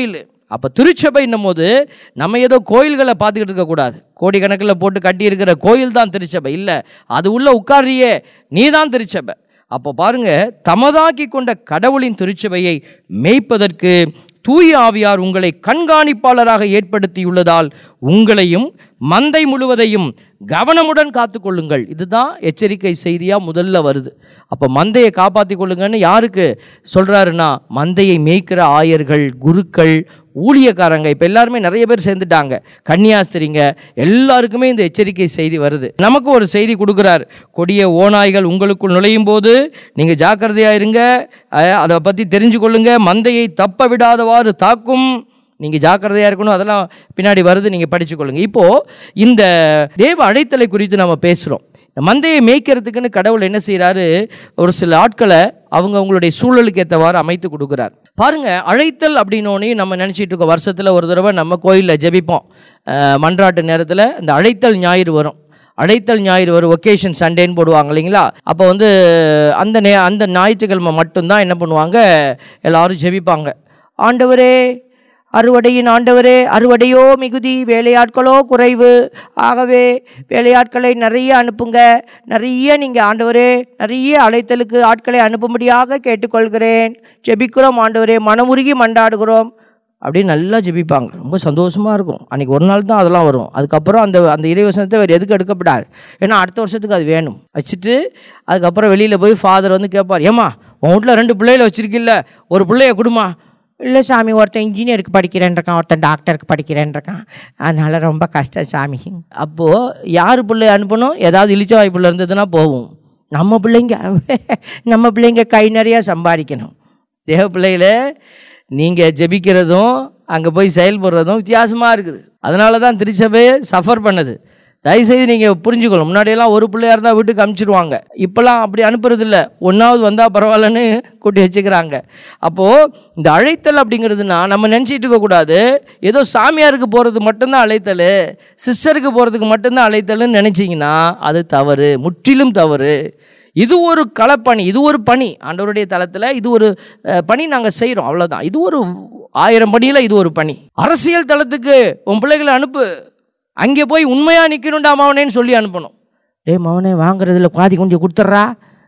அப்போ திருச்சபைன்னும் போது நம்ம ஏதோ கோயில்களை பார்த்துக்கிட்டு இருக்கக்கூடாது கோடிக்கணக்கில் போட்டு கட்டியிருக்கிற கோயில் தான் திருச்சபை இல்லை அது உள்ள உட்காரியே நீ தான் திருச்சபை அப்போ பாருங்க தமதாக்கி கொண்ட கடவுளின் திருச்சபையை மேய்ப்பதற்கு தூய ஆவியார் உங்களை கண்காணிப்பாளராக ஏற்படுத்தியுள்ளதால் உங்களையும் மந்தை முழுவதையும் கவனமுடன் காத்துக்கொள்ளுங்கள் இதுதான் எச்சரிக்கை செய்தியா முதல்ல வருது அப்போ மந்தையை காப்பாற்றி கொள்ளுங்கன்னு யாருக்கு சொல்றாருன்னா மந்தையை மேய்க்கிற ஆயர்கள் குருக்கள் ஊழியக்காரங்க இப்போ எல்லாருமே நிறைய பேர் சேர்ந்துட்டாங்க கன்னியாஸ்திரிங்க எல்லாருக்குமே இந்த எச்சரிக்கை செய்தி வருது நமக்கு ஒரு செய்தி கொடுக்குறார் கொடிய ஓநாய்கள் உங்களுக்குள் நுழையும் போது நீங்கள் ஜாக்கிரதையாக இருங்க அஹ், அதை பற்றி தெரிஞ்சு கொள்ளுங்க மந்தையை தப்ப விடாதவாறு தாக்கும் நீங்கள் ஜாக்கிரதையாக இருக்கணும் அதெல்லாம் பின்னாடி வருது நீங்கள் படிச்சுக்கொள்ளுங்க இப்போது இந்த தேவ அழைத்தலை குறித்து நம்ம பேசுகிறோம் இந்த மந்தையை மேய்க்கிறதுக்குன்னு கடவுள் என்ன செய்கிறாரு ஒரு சில ஆட்களை அவங்க அவங்களுடைய சூழலுக்கு ஏற்றவாறு அமைத்து கொடுக்குறார் பாருங்க அழைத்தல் அப்படின்னோடனே நம்ம நினச்சிட்டு இருக்கோம் வருஷத்தில் ஒரு தடவை நம்ம கோயிலில் ஜெபிப்போம் அஹ், மன்றாட்டு நேரத்தில் இந்த அழைத்தல் ஞாயிறு வரும் அழைத்தல் ஞாயிறு வரும் ஒகேஷன் சண்டேன்னு போடுவாங்க இல்லைங்களா அப்போ வந்து அந்த நே அந்த ஞாயிற்றுக்கிழமை மட்டும்தான் என்ன பண்ணுவாங்க எல்லாரும் ஜெபிப்பாங்க ஆண்டவரே அறுவடையின் ஆண்டவரே அறுவடையோ மிகுதி வேலையாட்களோ குறைவு ஆகவே வேலையாட்களை நிறைய அனுப்புங்க நிறைய நீங்கள் ஆண்டவரே நிறைய அழைத்தலுக்கு ஆட்களை அனுப்பும்படியாக கேட்டுக்கொள்கிறேன் ஜெபிக்கிறோம் ஆண்டவரே மனமுருகி மண்டாடுகிறோம் அப்படின்னு நல்லா ஜெபிப்பாங்க ரொம்ப சந்தோஷமாக இருக்கும் அன்றைக்கி ஒரு நாள் தான் அதெல்லாம் வரும் அதுக்கப்புறம் அந்த அந்த இறைவசனத்தை வேறு எதுக்கு எடுக்கப்படாது ஏன்னா அடுத்த வருஷத்துக்கு அது வேணும் வச்சுட்டு அதுக்கப்புறம் வெளியில் போய் ஃபாதர் வந்து கேட்பார் ஏம்மா உன் வீட்டில் ரெண்டு பிள்ளைகளை வச்சிருக்கில்ல ஒரு பிள்ளைய கொடுமா இல்லை சாமி ஒருத்தன் இன்ஜினியருக்கு படிக்கிறேன் இருக்கான் ஒருத்தன் டாக்டருக்கு படிக்கிறேன் இருக்கான் அதனால் ரொம்ப கஷ்டம் சாமி அப்போது யார் பிள்ளை அனுப்பணும் ஏதாவது இளிச்சவாய் பிள்ளை இருந்ததுன்னா போகும் நம்ம பிள்ளைங்க நம்ம பிள்ளைங்க கை நிறையா சம்பாதிக்கணும் தேவ பிள்ளைகள நீங்கள் ஜெபிக்கிறதும் அங்கே போய் செயல்படுறதும் வித்தியாசமாக இருக்குது அதனால தான் திருச்சபையை சஃபர் பண்ணுது தயவுசெய்து நீங்கள் புரிஞ்சுக்கணும் முன்னாடியெல்லாம் ஒரு பிள்ளையா இருந்தால் வீட்டுக்கு அனுப்பிச்சிடுவாங்க இப்போலாம் அப்படி அனுப்புறதில்ல ஒன்றாவது வந்தால் பரவாயில்லன்னு கூட்டி வச்சுக்கிறாங்க அப்போது இந்த அழைத்தல் அப்படிங்கிறதுனா நம்ம நினச்சிட்டு இருக்கக்கூடாது ஏதோ சாமியாருக்கு போகிறது மட்டும்தான் அழைத்தல் சிஸ்டருக்கு போகிறதுக்கு மட்டும்தான் அழைத்தல்னு நினச்சிங்கன்னா அது தவறு முற்றிலும் தவறு இது ஒரு களப்பணி இது ஒரு பணி ஆண்டவருடைய தளத்தில் இது ஒரு அஹ், பணி நாங்கள் செய்கிறோம் அவ்வளோதான் இது ஒரு ஆயிரம் பணியில் இது ஒரு பணி அரசியல் தளத்துக்கு உன் பிள்ளைகளை அனுப்பு அங்கே போய் உண்மையாக நிற்கணும்டா மவனேன்னு சொல்லி அனுப்பணும் டேய் மவனே வாங்குறதுல பாதி கொஞ்சம் கொடுத்துட்றா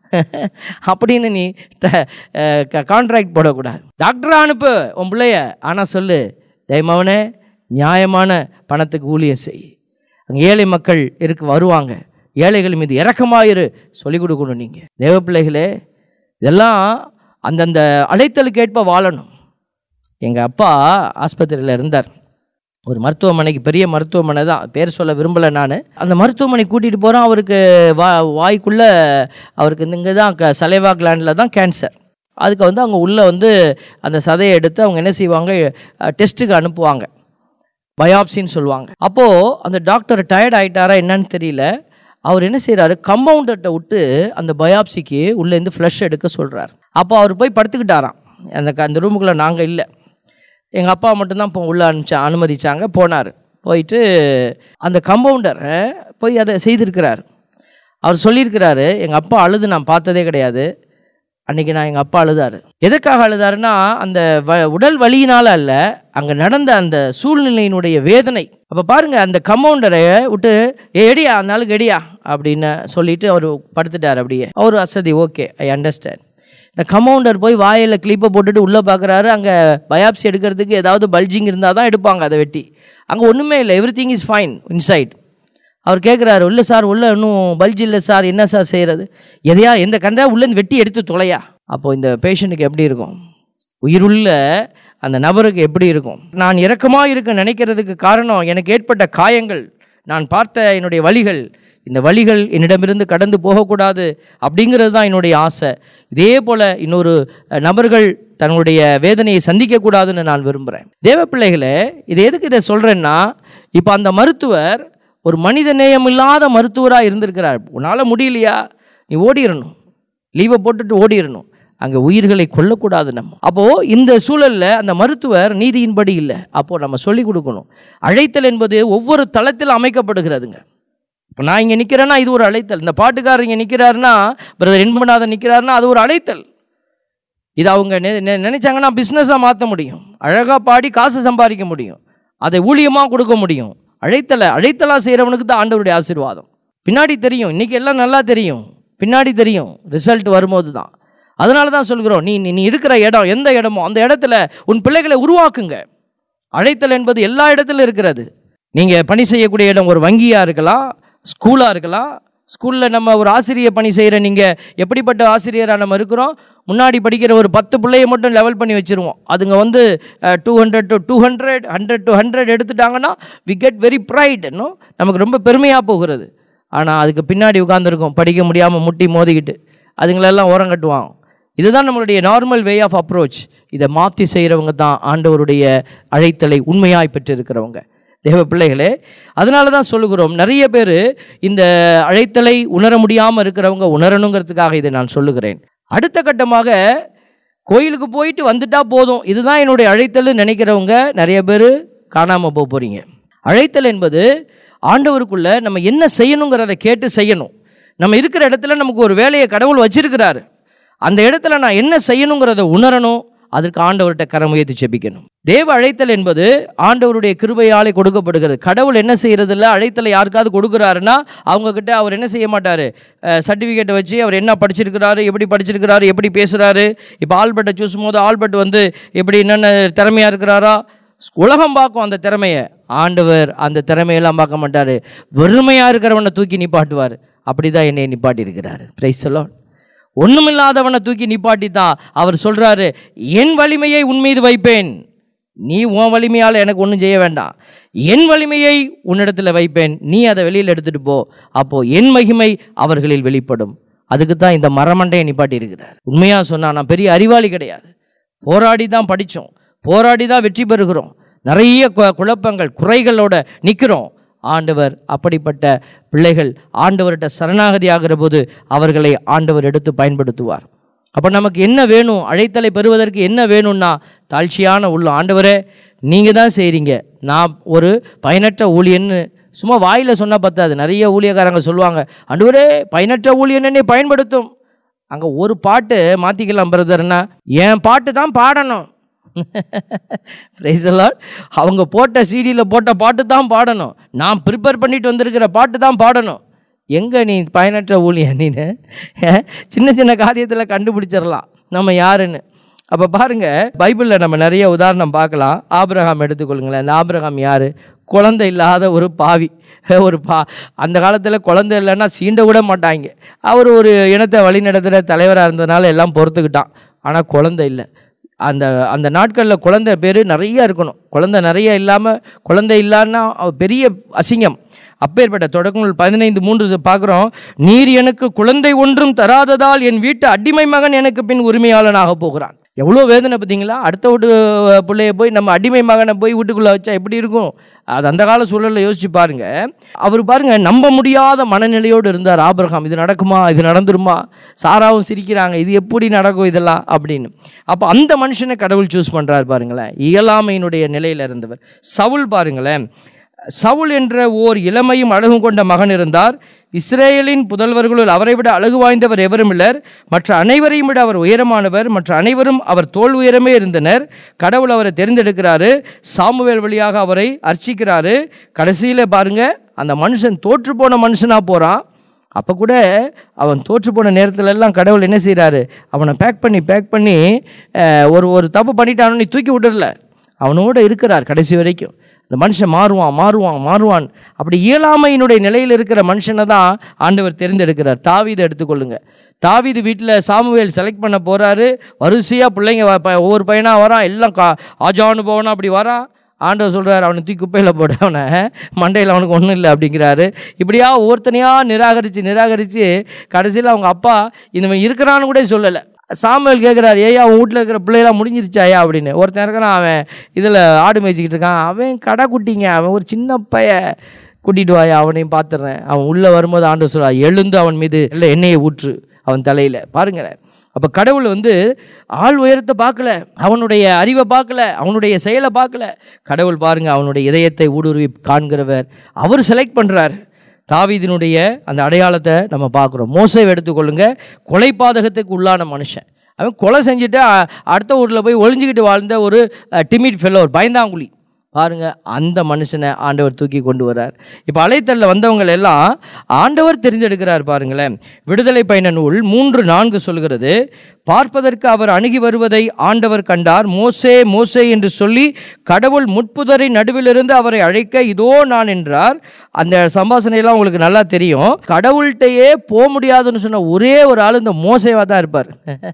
அப்படின்னு நீ கான்ட்ராக்ட் போடக்கூடாது டாக்டரா அனுப்பு உன் பிள்ளைய ஆனால் சொல்லு டேய் மவனே நியாயமான பணத்துக்கு ஊழியம் செய் அங்கே ஏழை மக்கள் இருக்கு வருவாங்க ஏழைகள் மீது இறக்கமாயிரு சொல்லிக் கொடுக்கணும் நீங்கள் தேவ பிள்ளைகளே இதெல்லாம் அந்தந்த அழைத்தலுக்கு ஏற்ப வாழணும் எங்கள் அப்பா ஆஸ்பத்திரியில் இருந்தார் ஒரு மருத்துவமனைக்கு பெரிய மருத்துவமனை தான் பேர் சொல்ல விரும்பலை நான் அந்த மருத்துவமனை கூட்டிகிட்டு போகிறோம் அவருக்கு வா வாய்க்குள்ளே அவருக்கு இங்கே தான் க சலைவா கிளாண்டில் தான் கேன்சர் அதுக்கு வந்து அவங்க உள்ளே வந்து அந்த சதையை எடுத்து அவங்க என்ன செய்வாங்க டெஸ்ட்டுக்கு அனுப்புவாங்க பயாப்சின்னு சொல்லுவாங்க அப்போது அந்த டாக்டர் டயர்ட் ஆயிட்டாரா என்னன்னு தெரியல அவர் என்ன செய்கிறாரு கம்பவுண்டர்கிட்ட விட்டு அந்த பயாப்சிக்கு உள்ளேருந்து ஃப்ளஷ் எடுக்க சொல்கிறார் அப்போ அவர் போய் படுத்துக்கிட்டாராம் அந்த க- அந்த ரூமுக்குள்ளே நாங்கள் இல்லை எங்கள் அப்பா மட்டும்தான் இப்போ உள்ளே அனுப்பிச்சா அனுமதிச்சாங்க போனார் போயிட்டு அந்த கம்பவுண்டர் போய் அதை செய்திருக்கிறார் அவர் சொல்லியிருக்கிறாரு எங்கள் அப்பா அழுது நான் பார்த்ததே கிடையாது அன்னைக்கு நான் எங்கள் அப்பா அழுதாரு எதுக்காக அழுதாருன்னா அந்த வ உடல் வலியினால அல்ல அங்கே நடந்த அந்த சூழ்நிலையினுடைய வேதனை அப்போ பாருங்க அந்த கம்பவுண்டரை விட்டு "ஏய், எடியா அந்த ஆளுக்கு எடியா அப்படின்னு சொல்லிட்டு அவர் படுத்துட்டார் அப்படியே அவர் அசதி ஓகே ஐ அண்டர்ஸ்டாண்ட் இந்த கம்பவுண்டர் போய் வாயில் கிளிப்பை போட்டுட்டு உள்ளே பார்க்குறாரு அங்கே பயாப்சி எடுக்கிறதுக்கு ஏதாவது பல்ஜிங் இருந்தால் தான் எடுப்பாங்க அதை வெட்டி அங்கே ஒன்றுமே இல்லை everything is fine inside அவர் கேட்குறாரு இல்லை சார் உள்ள இன்னும் பல்ஜ் இல்லை சார் என்ன சார் செய்கிறது எதையா எந்த கண்டா உள்ளேருந்து வெட்டி எடுத்து தொலையா அப்போ இந்த பேஷண்ட்டுக்கு எப்படி இருக்கும் உயிருள்ள அந்த நபருக்கு எப்படி இருக்கும் நான் இரக்கமாக இருக்க நினைக்கிறதுக்கு காரணம் எனக்கு ஏற்பட்ட காயங்கள் நான் பார்த்த என்னுடைய வழிகள் இந்த வழிகள் என்னிடமிருந்து கடந்து போகக்கூடாது அப்படிங்கிறது தான் என்னுடைய ஆசை இதே போல் இன்னொரு அஹ், நபர்கள் தன்னுடைய வேதனையை சந்திக்கக்கூடாதுன்னு நான் விரும்புகிறேன் தேவ பிள்ளைகளே இது எதுக்கு இதை சொல்கிறேன்னா இப்போ அந்த மருத்துவர் ஒரு மனித நேயம் இல்லாத மருத்துவராக இருந்திருக்கிறார் உன்னால் முடியலையா நீ ஓடிடணும் லீவை போட்டுட்டு ஓடிடணும் அங்கே உயிர்களை கொல்லக்கூடாது நம்ம அப்போது இந்த சூழலில் அந்த மருத்துவர் நீதியின்படி இல்லை அப்போது நம்ம சொல்லிக் கொடுக்கணும் அழைத்தல் என்பது ஒவ்வொரு தளத்தில் அமைக்கப்படுகிறதுங்க இப்போ நான் இங்கே நிற்கிறேன்னா இது ஒரு அழைத்தல் இந்த பாட்டுக்காரர் இங்கே நிற்கிறாருன்னா பிரதர் இன்பநாதன் நிற்கிறாருன்னா அது ஒரு அழைத்தல் இது அவங்க நெ- நெ- நினைச்சாங்கன்னா பிஸ்னஸாக மாற்ற முடியும் அழகாக பாடி காசு சம்பாதிக்க முடியும் அதை ஊழியமாக கொடுக்க முடியும் அழைத்தலை அழைத்தலா செய்கிறவனுக்கு தான் ஆண்டவருடைய ஆசீர்வாதம் பின்னாடி தெரியும் இன்னைக்கு எல்லாம் நல்லா தெரியும் பின்னாடி தெரியும் ரிசல்ட் வரும்போது தான் அதனால தான் சொல்கிறோம் நீ நீ- நீ இருக்கிற இடம் எந்த இடமோ அந்த இடத்துல உன் பிள்ளைகளை உருவாக்குங்க அழைத்தல் என்பது எல்லா இடத்துலையும் இருக்கிறது நீங்கள் பணி செய்யக்கூடிய இடம் ஒரு வங்கியாக இருக்கலாம் ஸ்கூலாக இருக்கலாம் ஸ்கூலில் நம்ம ஒரு ஆசிரியர் பணி செய்கிற நீங்கள் எப்படிப்பட்ட ஆசிரியராக நம்ம இருக்கிறோம் முன்னாடி படிக்கிற ஒரு பத்து பிள்ளைய மட்டும் லெவல் பண்ணி வச்சுருவோம் அதுங்க வந்து two hundred to two hundred hundred to hundred எடுத்துட்டாங்கன்னா வி கெட் வெரி ப்ரைட் இன்னும் நமக்கு ரொம்ப பெருமையாக போகிறது ஆனால் அதுக்கு பின்னாடி உட்காந்துருக்கோம் படிக்க முடியாமல் முட்டி மோதிக்கிட்டு அதுங்களெல்லாம் ஓரம் கட்டுவாங்க இதுதான் நம்மளுடைய நார்மல் வே ஆஃப் அப்ரோச் இதை மாற்றி செய்கிறவங்க தான் ஆண்டவருடைய அழைத்தலை உண்மையாய் பெற்றிருக்கிறவங்க தேவ பிள்ளைகளே அதனால தான் சொல்லுகிறோம் நிறைய பேர் இந்த அழைத்தலை உணர முடியாமல் இருக்கிறவங்க உணரணுங்கிறதுக்காக இதை நான் சொல்லுகிறேன் அடுத்த கட்டமாக கோயிலுக்கு போயிட்டு வந்துட்டா போதும் இதுதான் என்னுடைய அழைத்தல்னு நினைக்கிறவங்க நிறைய பேர் காணாமல் போக போகிறீங்க அழைத்தல் என்பது ஆண்டவருக்குள்ள நம்ம என்ன செய்யணுங்கிறத கேட்டு செய்யணும் நம்ம இருக்கிற இடத்துல நமக்கு ஒரு வேலையை கடவுள் வச்சிருக்கிறாரு அந்த இடத்துல நான் என்ன செய்யணுங்கிறத உணரணும் அதற்கு ஆண்டவர்கிட்ட கரம் உயர்த்தி செபிக்கணும் தேவ அழைத்தல் என்பது ஆண்டவருடைய கிருபையாலே கொடுக்கப்படுகிறது கடவுள் என்ன செய்யறதில்ல அழைத்தலை யாருக்காவது கொடுக்குறாருன்னா அவங்க கிட்ட அவர் என்ன செய்ய மாட்டார் சர்டிஃபிகேட்டை வச்சு அவர் என்ன படிச்சிருக்கிறாரு எப்படி படிச்சிருக்கிறாரு எப்படி பேசுகிறாரு இப்போ ஆல்பர்ட்டை சூசும் போது ஆல்பர்ட் வந்து எப்படி என்னென்ன திறமையாக இருக்கிறாரா உலகம் பார்க்கும் அந்த திறமையை ஆண்டவர் அந்த திறமையெல்லாம் பார்க்க மாட்டார் வெறுமையாக இருக்கிறவனை தூக்கி நிப்பாட்டுவார் அப்படி தான் என்னை நிப்பாட்டி இருக்கிறாரு பிரைஸ் சொல்லோன் ஒண்ணுமில்லாதவனை தூக்கி நிப்பாட்டி தான் அவர் சொல்றாரு என் வலிமையை உன் மீது வைப்பேன் நீ உன் வலிமையால் எனக்கு ஒன்றும் செய்ய வேண்டாம் என் வலிமையை உன்னிடத்தில் வைப்பேன் நீ அதை வெளியில் எடுத்துட்டு போ அப்போ என் மகிமை அவர்களில் வெளிப்படும் அதுக்கு தான் இந்த மரமண்டையை நிப்பாட்டி இருக்கிறார் உண்மையாக சொன்னா நான் பெரிய அறிவாளி கிடையாது போராடி தான் படித்தோம் போராடி தான் வெற்றி பெறுகிறோம் நிறைய கு- குழப்பங்கள் குறைகளோட நிற்கிறோம் ஆண்டவர் அப்படிப்பட்ட பிள்ளைகள் ஆண்டவர்கிட்ட சரணாகதி ஆகிற போது அவர்களை ஆண்டவர் எடுத்து பயன்படுத்துவார் அப்போ நமக்கு என்ன வேணும் அழைத்தலை பெறுவதற்கு என்ன வேணும்னா தாழ்ச்சியான உள்ள ஆண்டவரே நீங்கள் தான் செய்கிறீங்க நான் ஒரு பயனற்ற ஊழியன்னு சும்மா வாயில் சொன்னால் பத்தாது நிறைய ஊழியக்காரங்க சொல்லுவாங்க ஆண்டவரே பயனற்ற ஊழியன் என்னை பயன்படுத்தும் அங்கே ஒரு பாட்டு மாற்றிக்கலாம் பிரதர்னா என் பாட்டு தான் பாடணும் Praise the Lord. அவங்க போட்ட சீடியில் போட்ட பாட்டு தான் பாடணும் நான் ப்ரிப்பேர் பண்ணிட்டு வந்திருக்கிற பாட்டு தான் பாடணும் எங்கே நீ பயனற்ற ஊழியன் நீனு அஹ், சின்ன சின்ன காரியத்தில் கண்டுபிடிச்சிடலாம் நம்ம யாருன்னு அப்போ பாருங்க பைபிளில் நம்ம நிறைய உதாரணம் பார்க்கலாம் ஆபிரகாம் எடுத்துக்கொள்ளுங்களேன் அந்த ஆபிரகாம் யார் குழந்தை இல்லாத ஒரு பாவி ஒரு பா அந்த காலத்தில் குழந்தை இல்லைன்னா சீண்ட விட மாட்டாங்க அவர் ஒரு இனத்தை வழிநடத்துகிற தலைவராக இருந்ததுனால எல்லாம் பொறுத்துக்கிட்டான் ஆனால் குழந்தை இல்லை அந்த அந்த நாட்களில் குழந்தை பேர் நிறைய இருக்கணும் குழந்தை நிறைய இல்லாமல் குழந்தை இல்லான்னா அவ பெரிய அசிங்கம் அப்பேற்பட்ட தொடக்கங்கள் பதினைந்து மூன்று பார்க்குறோம் நீர் எனக்கு குழந்தை ஒன்றும் தராததால் என் வீட்டு அடிமை மகன் எனக்கு பின் உரிமையாளனாக போகிறான் எவ்வளோ வேதனை பார்த்தீங்களா அடுத்த வீட்டு அஹ், பிள்ளைய போய் நம்ம அடிமை மகனை போய் வீட்டுக்குள்ளே வச்சா எப்படி இருக்கும் அது அந்த கால சூழலில் யோசிச்சு பாருங்க அவர் பாருங்க நம்ப முடியாத மனநிலையோடு இருந்தார் ஆபிரகாம் இது நடக்குமா இது நடந்துருமா சாராவும் சிரிக்கிறாங்க இது எப்படி நடக்கும் இதெல்லாம் அப்படின்னு அப்போ அந்த மனுஷனை கடவுள் சூஸ் பண்ணுறாரு பாருங்களேன் இயலாமையினுடைய நிலையில் இருந்தவர் சவுல் பாருங்களேன் சவுல் என்ற ஓர் இளமையும் அழகும் கொண்ட மகன் இருந்தார் இஸ்ரேலின் புதல்வர்களுள் அவரை விட அழகு வாய்ந்தவர் எவரும் இல்லர் மற்ற அனைவரையும் விட அவர் உயரமானவர் மற்ற அனைவரும் அவர் தோல் உயரமே இருந்தனர் கடவுள் அவரை தெரிந்தெடுக்கிறாரு சாமுவேல் வழியாக அவரை அர்ச்சிக்கிறாரு கடைசியில் பாருங்க அந்த மனுஷன் தோற்று போன மனுஷனாக போகிறான் அப்போ கூட அவன் தோற்று போன நேரத்துல எல்லாம் கடவுள் என்ன செய்கிறாரு அவனை பேக் பண்ணி பேக் பண்ணி அஹ், ஒரு ஒரு தப்பு பண்ணிட்டானு நீ தூக்கி விட்டுறல அவனோட இருக்கிறார் கடைசி வரைக்கும் இந்த மனுஷன் மாறுவான் மாறுவான் மாறுவான் அப்படி இயலாமையினுடைய நிலையில் இருக்கிற மனுஷனை தான் ஆண்டவர் தெரிந்தெடுக்கிறார் தாவீதை எடுத்துக்கொள்ளுங்க தாவீது வீட்டில் சாமுவேல் செலக்ட் பண்ண போகிறாரு வரிசையாக பிள்ளைங்க வ- ப- ஒவ்வொரு பையனாக வரான் எல்லாம் கா ஆஜானுபவனா அப்படி வரான் ஆண்டவர் சொல்கிறார் அவனை தூக்கி குப்பையில் போட அவனை மண்டையில் அவனுக்கு ஒன்றும் இல்லை அப்படிங்கிறாரு இப்படியா ஒவ்வொருத்தனையாக நிராகரித்து நிராகரித்து கடைசியில் அவங்க அப்பா இவன் இருக்கிறான்னு கூட சொல்லலை சாமுவேல் கேட்குறாரு ஏய்யா அவன் வீட்டில் இருக்கிற பிள்ளையெல்லாம் முடிஞ்சிருச்சாயா அப்படின்னு ஒருத்தன் இருக்கிறான் அவன் இதில் ஆடு மேய்ச்சிக்கிட்டு இருக்கான் அவன் கடை குட்டிங்க அவன் ஒரு சின்ன பைய கூட்டிட்டு வாயா அவனையும் பார்த்துடுறேன் அவன் உள்ளே வரும்போது ஆண்டு சொல்றா எழுந்து அவன் மீது இல்லை எண்ணெயை ஊற்று அவன் தலையில் பாருங்களேன் அப்போ கடவுள் வந்து ஆள் உயரத்தை பார்க்கல அவனுடைய அறிவை பார்க்கல அவனுடைய செயலை பார்க்கல கடவுள் பாருங்க அவனுடைய இதயத்தை ஊடுருவி காண்கிறவர் அவர் செலக்ட் பண்ணுறார் தாவீதினுடைய அந்த அடையாளத்தை நம்ம பார்க்குறோம் மோசை எடுத்துக்கொள்ளுங்க கொலை பாதகத்துக்கு உள்ளான மனுஷன் அவன் கொலை செஞ்சுட்டு அ- அடுத்த ஊரில் போய் ஒளிஞ்சுக்கிட்டு வாழ்ந்த ஒரு டிமிட் ஃபெல்லோ ஒரு பயந்தாங்குழி பாருங்க அந்த மனுஷனை ஆண்டவர் தூக்கி கொண்டு வரார் இப்போ அலைத்தல்ல வந்தவங்க எல்லாம் ஆண்டவர் தெரிந்தெடுக்கிறார் பாருங்களேன் விடுதலை பயண நூல் மூன்று நான்கு சொல்கிறது பார்ப்பதற்கு அவர் அணுகி வருவதை ஆண்டவர் கண்டார் மோசே மோசே என்று சொல்லி கடவுள் முட்புதரை நடுவிலிருந்து அவரை அழைக்க இதோ நான் என்றார் அந்த சம்பாஷணையெல்லாம் உங்களுக்கு நல்லா தெரியும் கடவுள்கிட்டயே போக முடியாதுன்னு சொன்ன ஒரே ஒரு ஆள் இந்த மோசேவா தான் இருப்பார்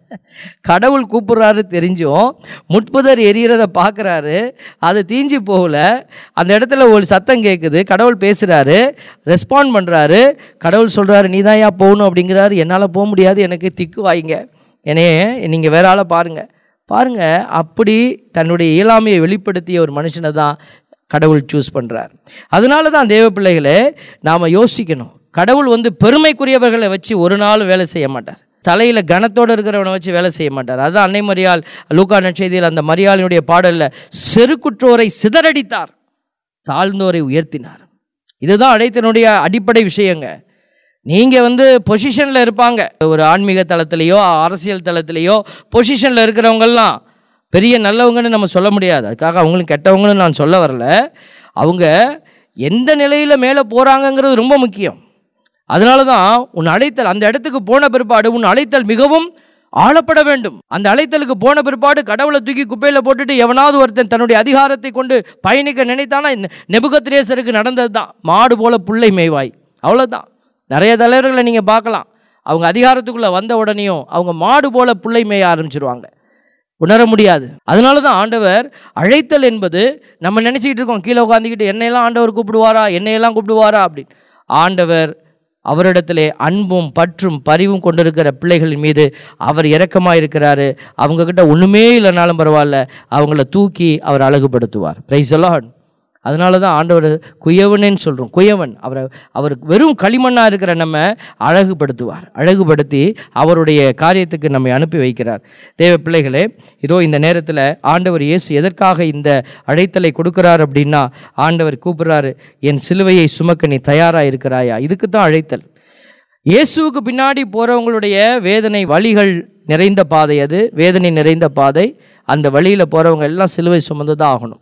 கடவுள் கூப்பிடுறாரு தெரிஞ்சும் முட்புதர் எரியறத பார்க்குறாரு அது தீஞ்சு போகல அந்த இடத்துல ஒரு சத்தம் கேட்குது கடவுள் பேசுகிறாரு ரெஸ்பாண்ட் பண்ணுறாரு கடவுள் சொல்கிறாரு நீ தான் ஏன் போகணும் அப்படிங்கிறாரு என்னால் போக முடியாது எனக்கு திக்கு வாய்ங்க என்னையே நீங்கள் வேற ஆளை பாருங்கள் பாருங்க அப்படி தன்னுடைய இயலாமையை வெளிப்படுத்திய ஒரு மனுஷனை தான் கடவுள் சூஸ் பண்ணுறார் அதனால தான் தேவ பிள்ளைகளே நாம் யோசிக்கணும் கடவுள் வந்து பெருமைக்குரியவர்களை வச்சு ஒரு நாள் வேலை செய்ய மாட்டார் தலையில் கனத்தோடு இருக்கிறவனை வச்சு வேலை செய்ய மாட்டார் அதுதான் அன்னை மரியாள் லூக்கா நற்செய்தியில் அந்த மரியாளினுடைய பாடலில் செருக்குற்றோரை சிதறடித்தார் தாழ்ந்தோரை உயர்த்தினார் இதுதான் அழைத்தனுடைய அடிப்படை விஷயங்க நீங்கள் வந்து பொசிஷனில் இருப்பாங்க ஒரு ஆன்மீக தளத்திலேயோ அரசியல் தளத்திலேயோ பொசிஷனில் இருக்கிறவங்கெல்லாம் பெரிய நல்லவங்கன்னு நம்ம சொல்ல முடியாது அதுக்காக அவங்களும் கெட்டவங்கன்னு நான் சொல்ல வரல அவங்க எந்த நிலையில் மேலே போகிறாங்கங்கிறது ரொம்ப முக்கியம் அதனால தான் உன் அழைத்தல் அந்த இடத்துக்கு போன பிற்பாடு உன் அழைத்தல் மிகவும் ஆளப்பட வேண்டும் அந்த அழைத்தலுக்கு போன பிற்பாடு கடவுளை தூக்கி குப்பையில் போட்டுட்டு எவனாவது ஒருத்தன் தன்னுடைய அதிகாரத்தை கொண்டு பயணிக்க நினைத்தானா நெபுகத்ரேசருக்கு நடந்தது தான் மாடு போல புள்ளை மேய்வாய் அவ்வளோதான் நிறைய தலைவர்களை நீங்கள் பார்க்கலாம் அவங்க அதிகாரத்துக்குள்ளே வந்த உடனேயும் அவங்க மாடு போல புள்ளை மேய ஆரம்பிச்சிருவாங்க உணர முடியாது அதனால தான் ஆண்டவர் அழைத்தல் என்பது நம்ம நினச்சிக்கிட்டு இருக்கோம் கீழே உட்காந்துக்கிட்டு என்னையெல்லாம் ஆண்டவர் கூப்பிடுவாரா என்னையெல்லாம் கூப்பிடுவாரா அப்படின்னு ஆண்டவர் அவரிடத்திலே அன்பும் பற்றும் பரிவும் கொண்டிருக்கிற பிள்ளைகளின் மீது அவர் இரக்கமாக இருக்கிறாரு அவங்கக்கிட்ட ஒன்றுமே இல்லைனாலும் பரவாயில்ல அவங்கள தூக்கி அவர் அழகுபடுத்துவார் பிரைஸ் எல்லாம் அதனால தான் ஆண்டவர் குயவனேன்னு சொல்கிறோம் குயவன் அவரை அவர் வெறும் களிமண்ணாக இருக்கிற நம்ம அழகுபடுத்துவார் அழகுபடுத்தி அவருடைய காரியத்துக்கு நம்மை அனுப்பி வைக்கிறார் தேவ பிள்ளைகளே இதோ இந்த நேரத்தில் ஆண்டவர் இயேசு எதற்காக இந்த அழைத்தலை கொடுக்கிறார் அப்படின்னா ஆண்டவர் கூப்பிடுறாரு என் சிலுவையை சுமக்க நீ தயாராக இருக்கிறாயா இதுக்கு தான் அழைத்தல் இயேசுவுக்கு பின்னாடி போகிறவங்களுடைய வேதனை வழிகள் நிறைந்த பாதை அது வேதனை நிறைந்த பாதை அந்த வழியில் போகிறவங்க எல்லாம் சிலுவை சுமந்து தான் ஆகணும்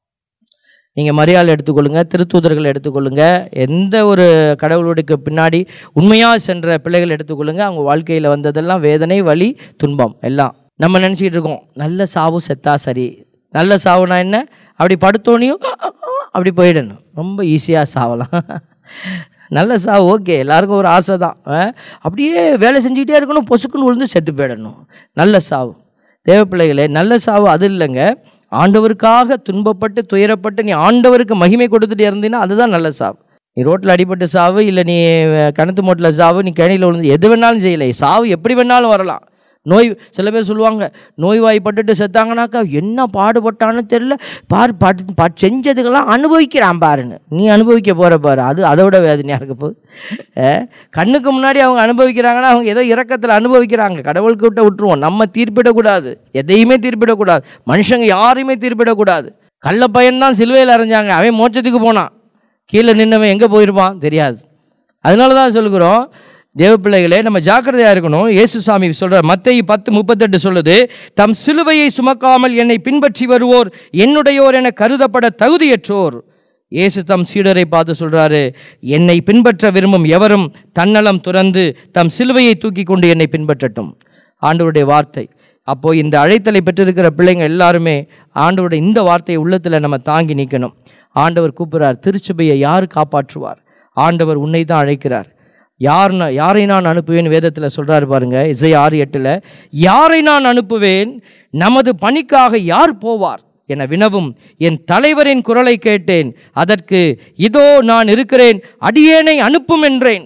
நீங்கள் மரியாதை எடுத்துக்கொள்ளுங்க திருத்தூதர்கள் எடுத்துக்கொள்ளுங்க எந்த ஒரு கடவுளுடைய பின்னாடி உண்மையாக சென்ற பிள்ளைகள் எடுத்துக்கொள்ளுங்க அவங்க வாழ்க்கையில் வந்ததெல்லாம் வேதனை வலி துன்பம் எல்லாம் நம்ம நினச்சிக்கிட்டு இருக்கோம் நல்ல சாவு செத்தா சரி நல்ல சாவுனா என்ன அப்படி படுத்தோனையும் அப்படி போயிடணும் ரொம்ப ஈஸியாக சாவலாம் நல்ல சாவு ஓகே எல்லாருக்கும் ஒரு ஆசை தான் அஹ், அப்படியே வேலை செஞ்சுக்கிட்டே இருக்கணும் பொசுக்குன்னு விழுந்து செத்து போயிடணும் நல்ல சாவு தேவ பிள்ளைகளே நல்ல சாவு அது இல்லைங்க ஆண்டவருக்காக துன்பப்பட்டு துயரப்பட்டு நீ ஆண்டவருக்கு மகிமை கொடுத்துட்டு இருந்தீன்னா அதுதான் நல்ல சாவு நீ ரோட்டில் அடிபட்டு சாவு இல்லை நீ அஹ், கிணத்து மூட்டில் சாவு நீ கிணையில் விழுந்து எது வேணாலும் செய்யலை சாவு எப்படி வேணாலும் வரலாம் நோய் சில பேர் சொல்லுவாங்க நோய்வாய்ப்பட்டுட்டு செத்தாங்கனாக்கா என்ன பாடுபட்டான்னு தெரியல பார் பாட்டு பா செஞ்சதுக்கெல்லாம் அனுபவிக்கிறான் பாருன்னு நீ அனுபவிக்க போகிற பாரு அது அதோட வேதனையாக இருக்க போகுது அஹ், கண்ணுக்கு முன்னாடி அவங்க அனுபவிக்கிறாங்கன்னா அவங்க ஏதோ இரக்கத்தில் அனுபவிக்கிறாங்க கடவுளுக்கு விட்ட விட்டுருவோம் நம்ம தீர்ப்பிடக்கூடாது எதையுமே தீர்ப்பிடக்கூடாது மனுஷங்க யாரையுமே தீர்ப்பிடக்கூடாது கள்ள பையன்தான் சிலுவையில் அரைஞ்சாங்க அவன் மோட்சத்துக்கு போனான் கீழே நின்னவன் எங்கே போயிருப்பான் தெரியாது அதனால தான் சொல்லுகிறோம் தேவ பிள்ளைகளே நம்ம ஜாக்கிரதையாக இருக்கணும் இயேசு சாமி சொல்கிறார் மத்தேயு பத்து முப்பத்தெட்டு சொல்லுது தம் சிலுவையை சுமக்காமல் என்னை பின்பற்றி வருவோர் என்னுடையோர் என கருதப்பட தகுதியற்றோர் இயேசு தம் சீடரை பார்த்து சொல்றாரு என்னை பின்பற்ற விரும்பும் எவரும் தன்னலம் துறந்து தம் சிலுவையை தூக்கி கொண்டு என்னை பின்பற்றட்டும் ஆண்டவருடைய வார்த்தை அப்போ இந்த அழைத்தலை பெற்றிருக்கிற பிள்ளைங்க எல்லாருமே ஆண்டவருடைய இந்த வார்த்தையை உள்ளத்தில் நம்ம தாங்கி நிற்கணும் ஆண்டவர் கூப்பிடுறார் திருச்சபையை யார் காப்பாற்றுவார் ஆண்டவர் உன்னை தான் அழைக்கிறார் யார் நான் யாரை நான் அனுப்புவேன் வேதத்தில் சொல்றாரு பாருங்க இசை ஆறு எட்டில் யாரை நான் அனுப்புவேன் நமது பணிக்காக யார் போவார் என வினவும் என் தலைவரின் குரலை கேட்டேன் அதற்கு இதோ நான் இருக்கிறேன் அடியேனை அனுப்பும் என்றேன்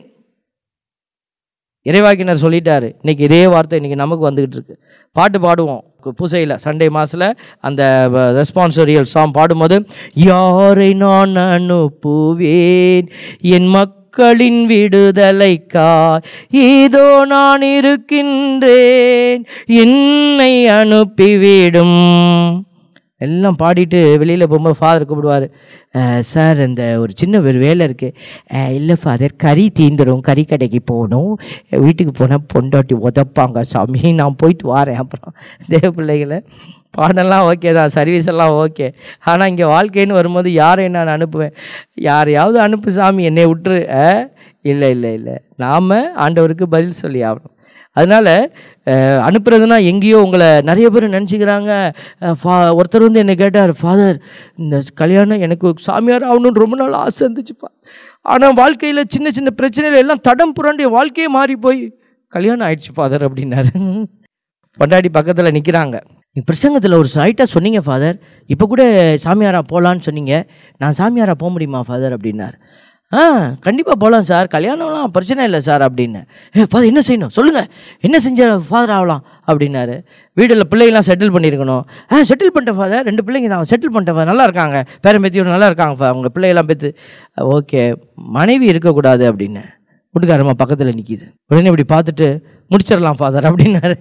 இறைவாக்கினர் சொல்லிட்டாரு இன்னைக்கு இதே வார்த்தை இன்னைக்கு நமக்கு வந்துகிட்டு இருக்கு பாட்டு பாடுவோம் கு- பூசையில் சண்டே மாசில் அந்த ரெஸ்பான்சோரியல் சாங் பாடும்போது யாரை நான் அனுப்புவேன் என் மக்களின் விடுதலைக்கா இதோ நான் இருக்கின்றேன் என்னை அனுப்பிவிடும் எல்லாம் பாடிட்டு வெளியில் போகும்போது ஃபாதர் கூப்பிடுவார் சார் இந்த ஒரு சின்ன ஒரு வேலை இருக்குது இல்லை ஃபாதர் கறி தீந்துடும் கறி கடைக்கு போகணும் வீட்டுக்கு போனால் பொண்டாட்டி உதப்பாங்க சாமி நான் போயிட்டு வரேன் அப்புறம் தேவ பிள்ளைகளை பாடெல்லாம் ஓகே தான் சர்வீஸ் எல்லாம் ஓகே ஆனால் இங்கே வாழ்க்கைன்னு வரும்போது யாரை நான் அனுப்புவேன் யாரையாவது அனுப்பு சாமி என்னை விட்டுரு அஹ், இல்லை இல்லை இல்லை நாம் ஆண்டவருக்கு பதில் சொல்லி ஆகணும் அதனால் அஹ், அனுப்புறதுனா எங்கேயோ உங்களை நிறைய பேர் நினச்சிக்கிறாங்க ஃபா ஒருத்தர் வந்து என்னை கேட்டார் ஃபாதர் இந்த கல்யாணம் எனக்கு சாமியார் ஆகணும்னு ரொம்ப நாள் ஆசை இருந்துச்சுப்பா ஆனால் வாழ்க்கையில் சின்ன சின்ன பிரச்சனைகள் எல்லாம் தடம் புரண்டு என் வாழ்க்கையே மாறி போய் கல்யாணம் ஆயிடுச்சு ஃபாதர் அப்படின்னாரு பொண்டாடி பக்கத்தில் நிற்கிறாங்க நீ பிரசங்கத்தில் ஒரு ரைட்டாக சொன்னீங்க ஃபாதர் இப்போ கூட சாமியாரா போகலான்னு சொன்னீங்க நான் சாமியாரா போக முடியுமா ஃபாதர் அப்படின்னார் ஆ கண்டிப்பாக போகலாம் சார் கல்யாணம்லாம் பிரச்சனை இல்லை சார் அப்படின்னு ஏ ஃபாதர் என்ன செய்யணும் சொல்லுங்கள் என்ன செஞ்ச ஃபாதர் ஆகலாம் அப்படின்னாரு வீட்டில் பிள்ளைங்களாம் செட்டில் பண்ணியிருக்கணும் ஆ செட்டில் பண்ணிட்டேன் ஃபாதர் ரெண்டு பிள்ளைங்க தான் செட்டில் பண்ணிட்டேன் father. நல்லா இருக்காங்க பேரன் பேத்தியோட நல்லா இருக்காங்க fa- அவங்க பிள்ளைகள்லாம் பேத்து ஓகே மனைவி இருக்கக்கூடாது அப்படின்னு வீட்டுக்காரம்மா பக்கத்தில் நிற்கிது உடனே இப்படி பார்த்துட்டு முடிச்சிடலாம் ஃபாதர் அப்படின்னாரு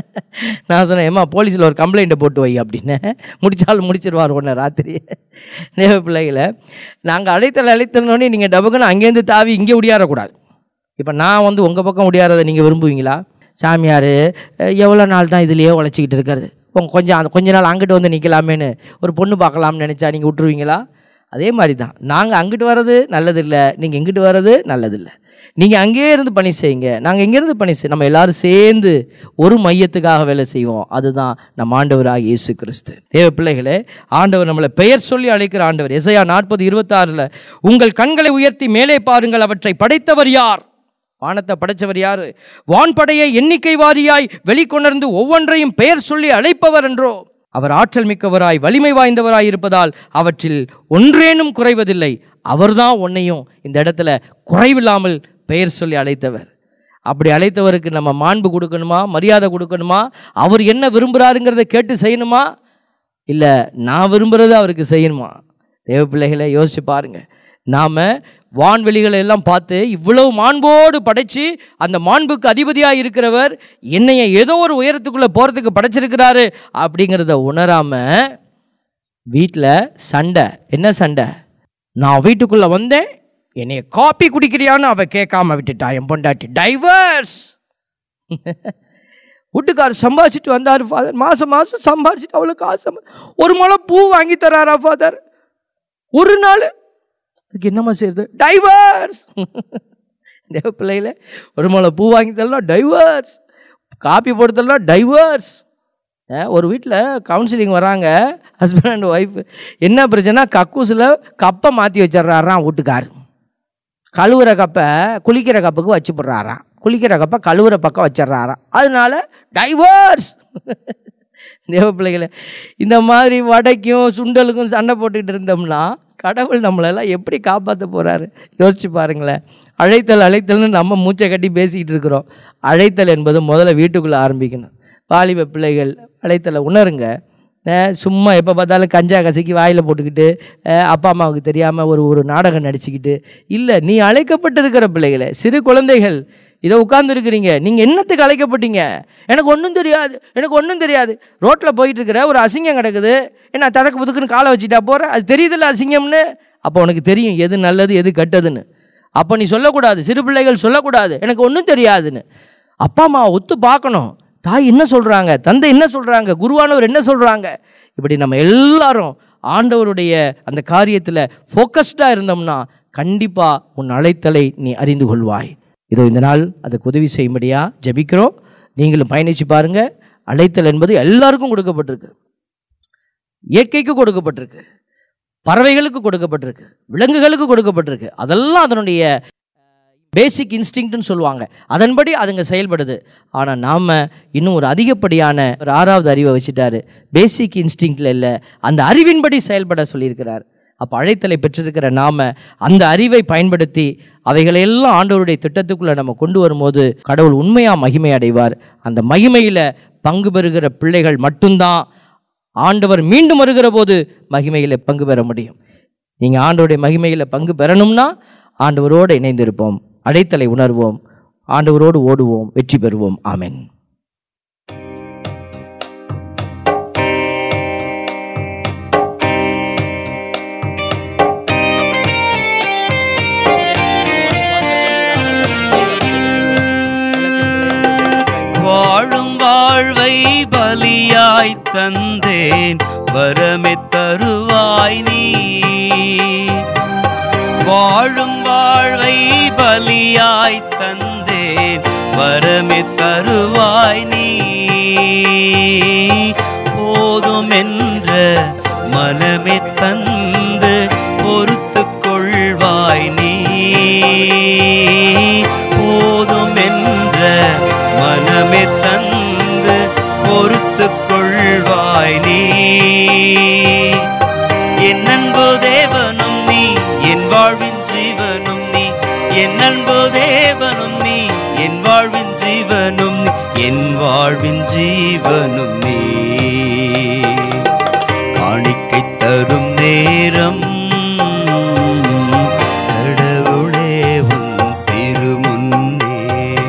நான் சொன்னேன் ஏம்மா போலீஸில் ஒரு கம்ப்ளைண்ட்டை போட்டு வை அப்படின்னு முடிச்சாலும் முடிச்சிருவார் ஒன்று ராத்திரி தேவ பிள்ளைகளை நாங்கள் அழைத்தல் அழைத்தனோடனே நீங்கள் டபுக்குன்னு அங்கேருந்து தாவி இங்கே ஒடியாரக்கூடாது இப்போ நான் வந்து உங்கள் பக்கம் ஒடியாரதை நீங்கள் விரும்புவீங்களா சாமியார் எவ்வளோ நாள் தான் இதுலேயே உழைச்சிக்கிட்டு இருக்கிறது உங்க கொஞ்சம் அந்த கொஞ்ச நாள் அங்கிட்டு வந்து நிற்கலாமேன்னு ஒரு பொண்ணு பார்க்கலாம்னு நினச்சா நீங்கள் விட்டுருவீங்களா அதே மாதிரி தான் நாங்கள் அங்கிட்டு வர்றது நல்லதில்லை நீங்கள் இங்கிட்டு வர்றது நல்லதில்லை நீங்கள் அங்கேயே இருந்து பணி செய்யுங்க நாங்கள் இங்கேருந்து பணி செய் நம்ம எல்லாரும் சேர்ந்து ஒரு மையத்துக்காக வேலை செய்வோம் அதுதான் நம்ம ஆண்டவராக இயேசு கிறிஸ்து தேவ பிள்ளைகளே ஆண்டவர் நம்மளை பெயர் சொல்லி அழைக்கிற ஆண்டவர் எசையா நாற்பது இருபத்தாறில் உங்கள் கண்களை உயர்த்தி மேலே பாருங்கள் அவற்றை படைத்தவர் யார் வானத்தை படைச்சவர் யாரு வான்படையை எண்ணிக்கை வாரியாய் வெளிக்கொணர்ந்து ஒவ்வொன்றையும் பெயர் சொல்லி அழைப்பவர் என்றோ அவர் ஆற்றல் மிக்கவராய் வலிமை வாய்ந்தவராய் இருப்பதால் அவற்றில் ஒன்றேனும் குறைவதில்லை அவர்தான் உன்னையும் இந்த இடத்துல குறைவில்லாமல் பெயர் சொல்லி அழைத்தவர் அப்படி அழைத்தவருக்கு நம்ம மாண்பு கொடுக்கணுமா மரியாதை கொடுக்கணுமா அவர் என்ன விரும்புகிறாருங்கிறத கேட்டு செய்யணுமா இல்லை நான் விரும்புகிறத அவருக்கு செய்யணுமா தேவ பிள்ளைகளை யோசிச்சு பாருங்க நாம் வான்வெளிகளை எல்லாம் பார்த்து இவ்வளவு மாண்போடு படைச்சு அந்த மாண்புக்கு அதிபதியாக இருக்கிறவர் என்னைய ஏதோ ஒரு உயரத்துக்குள்ளே போகிறதுக்கு படைச்சிருக்கிறாரு அப்படிங்கிறத உணராம வீட்டில் சண்டை என்ன சண்டை நான் வீட்டுக்குள்ளே வந்தேன் என்னைய காப்பி குடிக்கிறியான்னு அவ கேட்காம விட்டுட்டா என் பொண்டாட்டி டைவர்ஸ் வீட்டுக்காரர் சம்பாதிச்சுட்டு வந்தார் ஃபாதர் மாதம் மாதம் சம்பாதிச்சுட்டு அவ்வளோ காசு சம்பா- ஒரு முளை பூ வாங்கி தராரா ஃபாதர் ஒரு நாள் அதுக்கு என்னம்மா செய்யுது டைவர்ஸ் தேவ பிள்ளையில ஒரு முளை பூ வாங்கி தரலாம் டைவர்ஸ் காப்பி போட்டு தரலாம் டைவர்ஸ் ஒரு வீட்டில் கவுன்சிலிங் வராங்க ஹஸ்பண்ட் அண்ட் ஒய்ஃப் என்ன பிரச்சனை கக்கூஸில் கப்பை மாற்றி வச்சிட்றாராம் வீட்டுக்கார் கழுவுற கப்பை குளிக்கிற கப்புக்கு வச்சு போடுறாராம் குளிக்கிற கப்பை கழுவுற பக்கம் வச்சிடுறாராம் அதனால டைவர்ஸ் தேவ பிள்ளைகளை இந்த மாதிரி வடைக்கும் சுண்டலுக்கும் சண்டை போட்டுக்கிட்டு இருந்தோம்னா கடவுள் நம்மளெல்லாம் எப்படி காப்பாற்ற போகிறாரு யோசிச்சு பாருங்களேன் அழைத்தல் அழைத்தல்னு நம்ம மூச்சை கட்டி பேசிக்கிட்டு இருக்கிறோம் அழைத்தல் என்பது முதல்ல வீட்டுக்குள்ளே ஆரம்பிக்கணும் வாலிப பிள்ளைகள் அழைத்தலை உணருங்க அஹ் சும்மா எப்போ பார்த்தாலும் கஞ்சா கசக்கி வாயில் போட்டுக்கிட்டு அஹ் அப்பா அம்மாவுக்கு தெரியாமல் ஒரு ஒரு நாடகம் நடிச்சுக்கிட்டு இல்லை நீ அழைக்கப்பட்டிருக்கிற பிள்ளைகளே சிறு குழந்தைகள் இதை உட்கார்ந்துருக்கிறீங்க நீங்கள் என்னத்துக்கு அழைக்கப்பட்டீங்க எனக்கு ஒன்றும் தெரியாது எனக்கு ஒன்றும் தெரியாது ரோட்டில் போயிட்டு இருக்கிற ஒரு அசிங்கம் கிடக்குது என்ன ததக்கு புதுக்குன்னு காலை வச்சுட்டா போகிற அது தெரியுதுல்ல அசிங்கம்னு அப்போ உனக்கு தெரியும் எது நல்லது எது கெட்டதுன்னு அப்போ நீ சொல்லக்கூடாது சிறு பிள்ளைகள் சொல்லக்கூடாது எனக்கு ஒன்றும் தெரியாதுன்னு அப்பா அம்மா ஒத்து பார்க்கணும் தாய் என்ன சொல்கிறாங்க தந்தை என்ன சொல்கிறாங்க குருவானவர் என்ன சொல்கிறாங்க இப்படி நம்ம எல்லாரும் ஆண்டவருடைய அந்த காரியத்தில் ஃபோக்கஸ்டாக இருந்தோம்னா கண்டிப்பாக உன் அழைத்தலை நீ அறிந்து கொள்வாய் இதோ இந்த நாள் அதுக்கு உதவி செய்யும்படியா ஜெபிக்கிறோம் நீங்களும் பயணிச்சு பாருங்க அழைத்தல் என்பது எல்லாருக்கும் கொடுக்கப்பட்டிருக்கு இயற்கைக்கு கொடுக்கப்பட்டிருக்கு பறவைகளுக்கு கொடுக்கப்பட்டிருக்கு விலங்குகளுக்கு கொடுக்கப்பட்டிருக்கு அதெல்லாம் அதனுடைய பேசிக் இன்ஸ்டிங்க்ட்னு சொல்லுவாங்க அதன்படி அதுங்க செயல்படுது ஆனால் நாம் இன்னும் ஒரு அதிகப்படியான ஒரு ஆறாவது அறிவை வச்சுட்டாரு பேசிக் இன்ஸ்டிங்க்டில் இல்லை அந்த அறிவின்படி செயல்பட சொல்லியிருக்கிறார் அப்போ அழைத்தலை பெற்றிருக்கிற நாம அந்த அறிவை பயன்படுத்தி அவைகளையெல்லாம் ஆண்டவருடைய திட்டத்துக்குள்ளே நம்ம கொண்டு வரும்போது கடவுள் உண்மையாக மகிமை அடைவார் அந்த மகிமையில் பங்கு பெறுகிற பிள்ளைகள் மட்டும்தான் ஆண்டவர் மீண்டும் வருகிற போது மகிமையில் பங்கு பெற முடியும் நீங்கள் ஆண்டவருடைய மகிமையில் பங்கு பெறணும்னா ஆண்டவரோடு இணைந்திருப்போம் அழைத்தலை உணர்வோம் ஆண்டவரோடு ஓடுவோம் வெற்றி பெறுவோம் ஆமென் வாழ்வை பலியாய் தந்தேன் வரமே தருவாய் நீ வாழும் வாழ்வை பலியாய் தந்தேன் வரமே தருவாய் நீ போதும் என்ற மனமே தந்து பொறுத்து கொள்வாய் நீ போதும் என்ற மனமே தந்து பொறுத்து கொள்வாய் நீ என் அன்பு தேவனும் நீ என் வாழ்வின் ஜீவனும் நீ என் அன்பு தேவனும் நீ என் வாழ்வின் ஜீவனும் நீ என் வாழ்வின் ஜீவனும் நீ காணிக்கை தரும் நேரம் கடவுளே உன் திருமுன்னே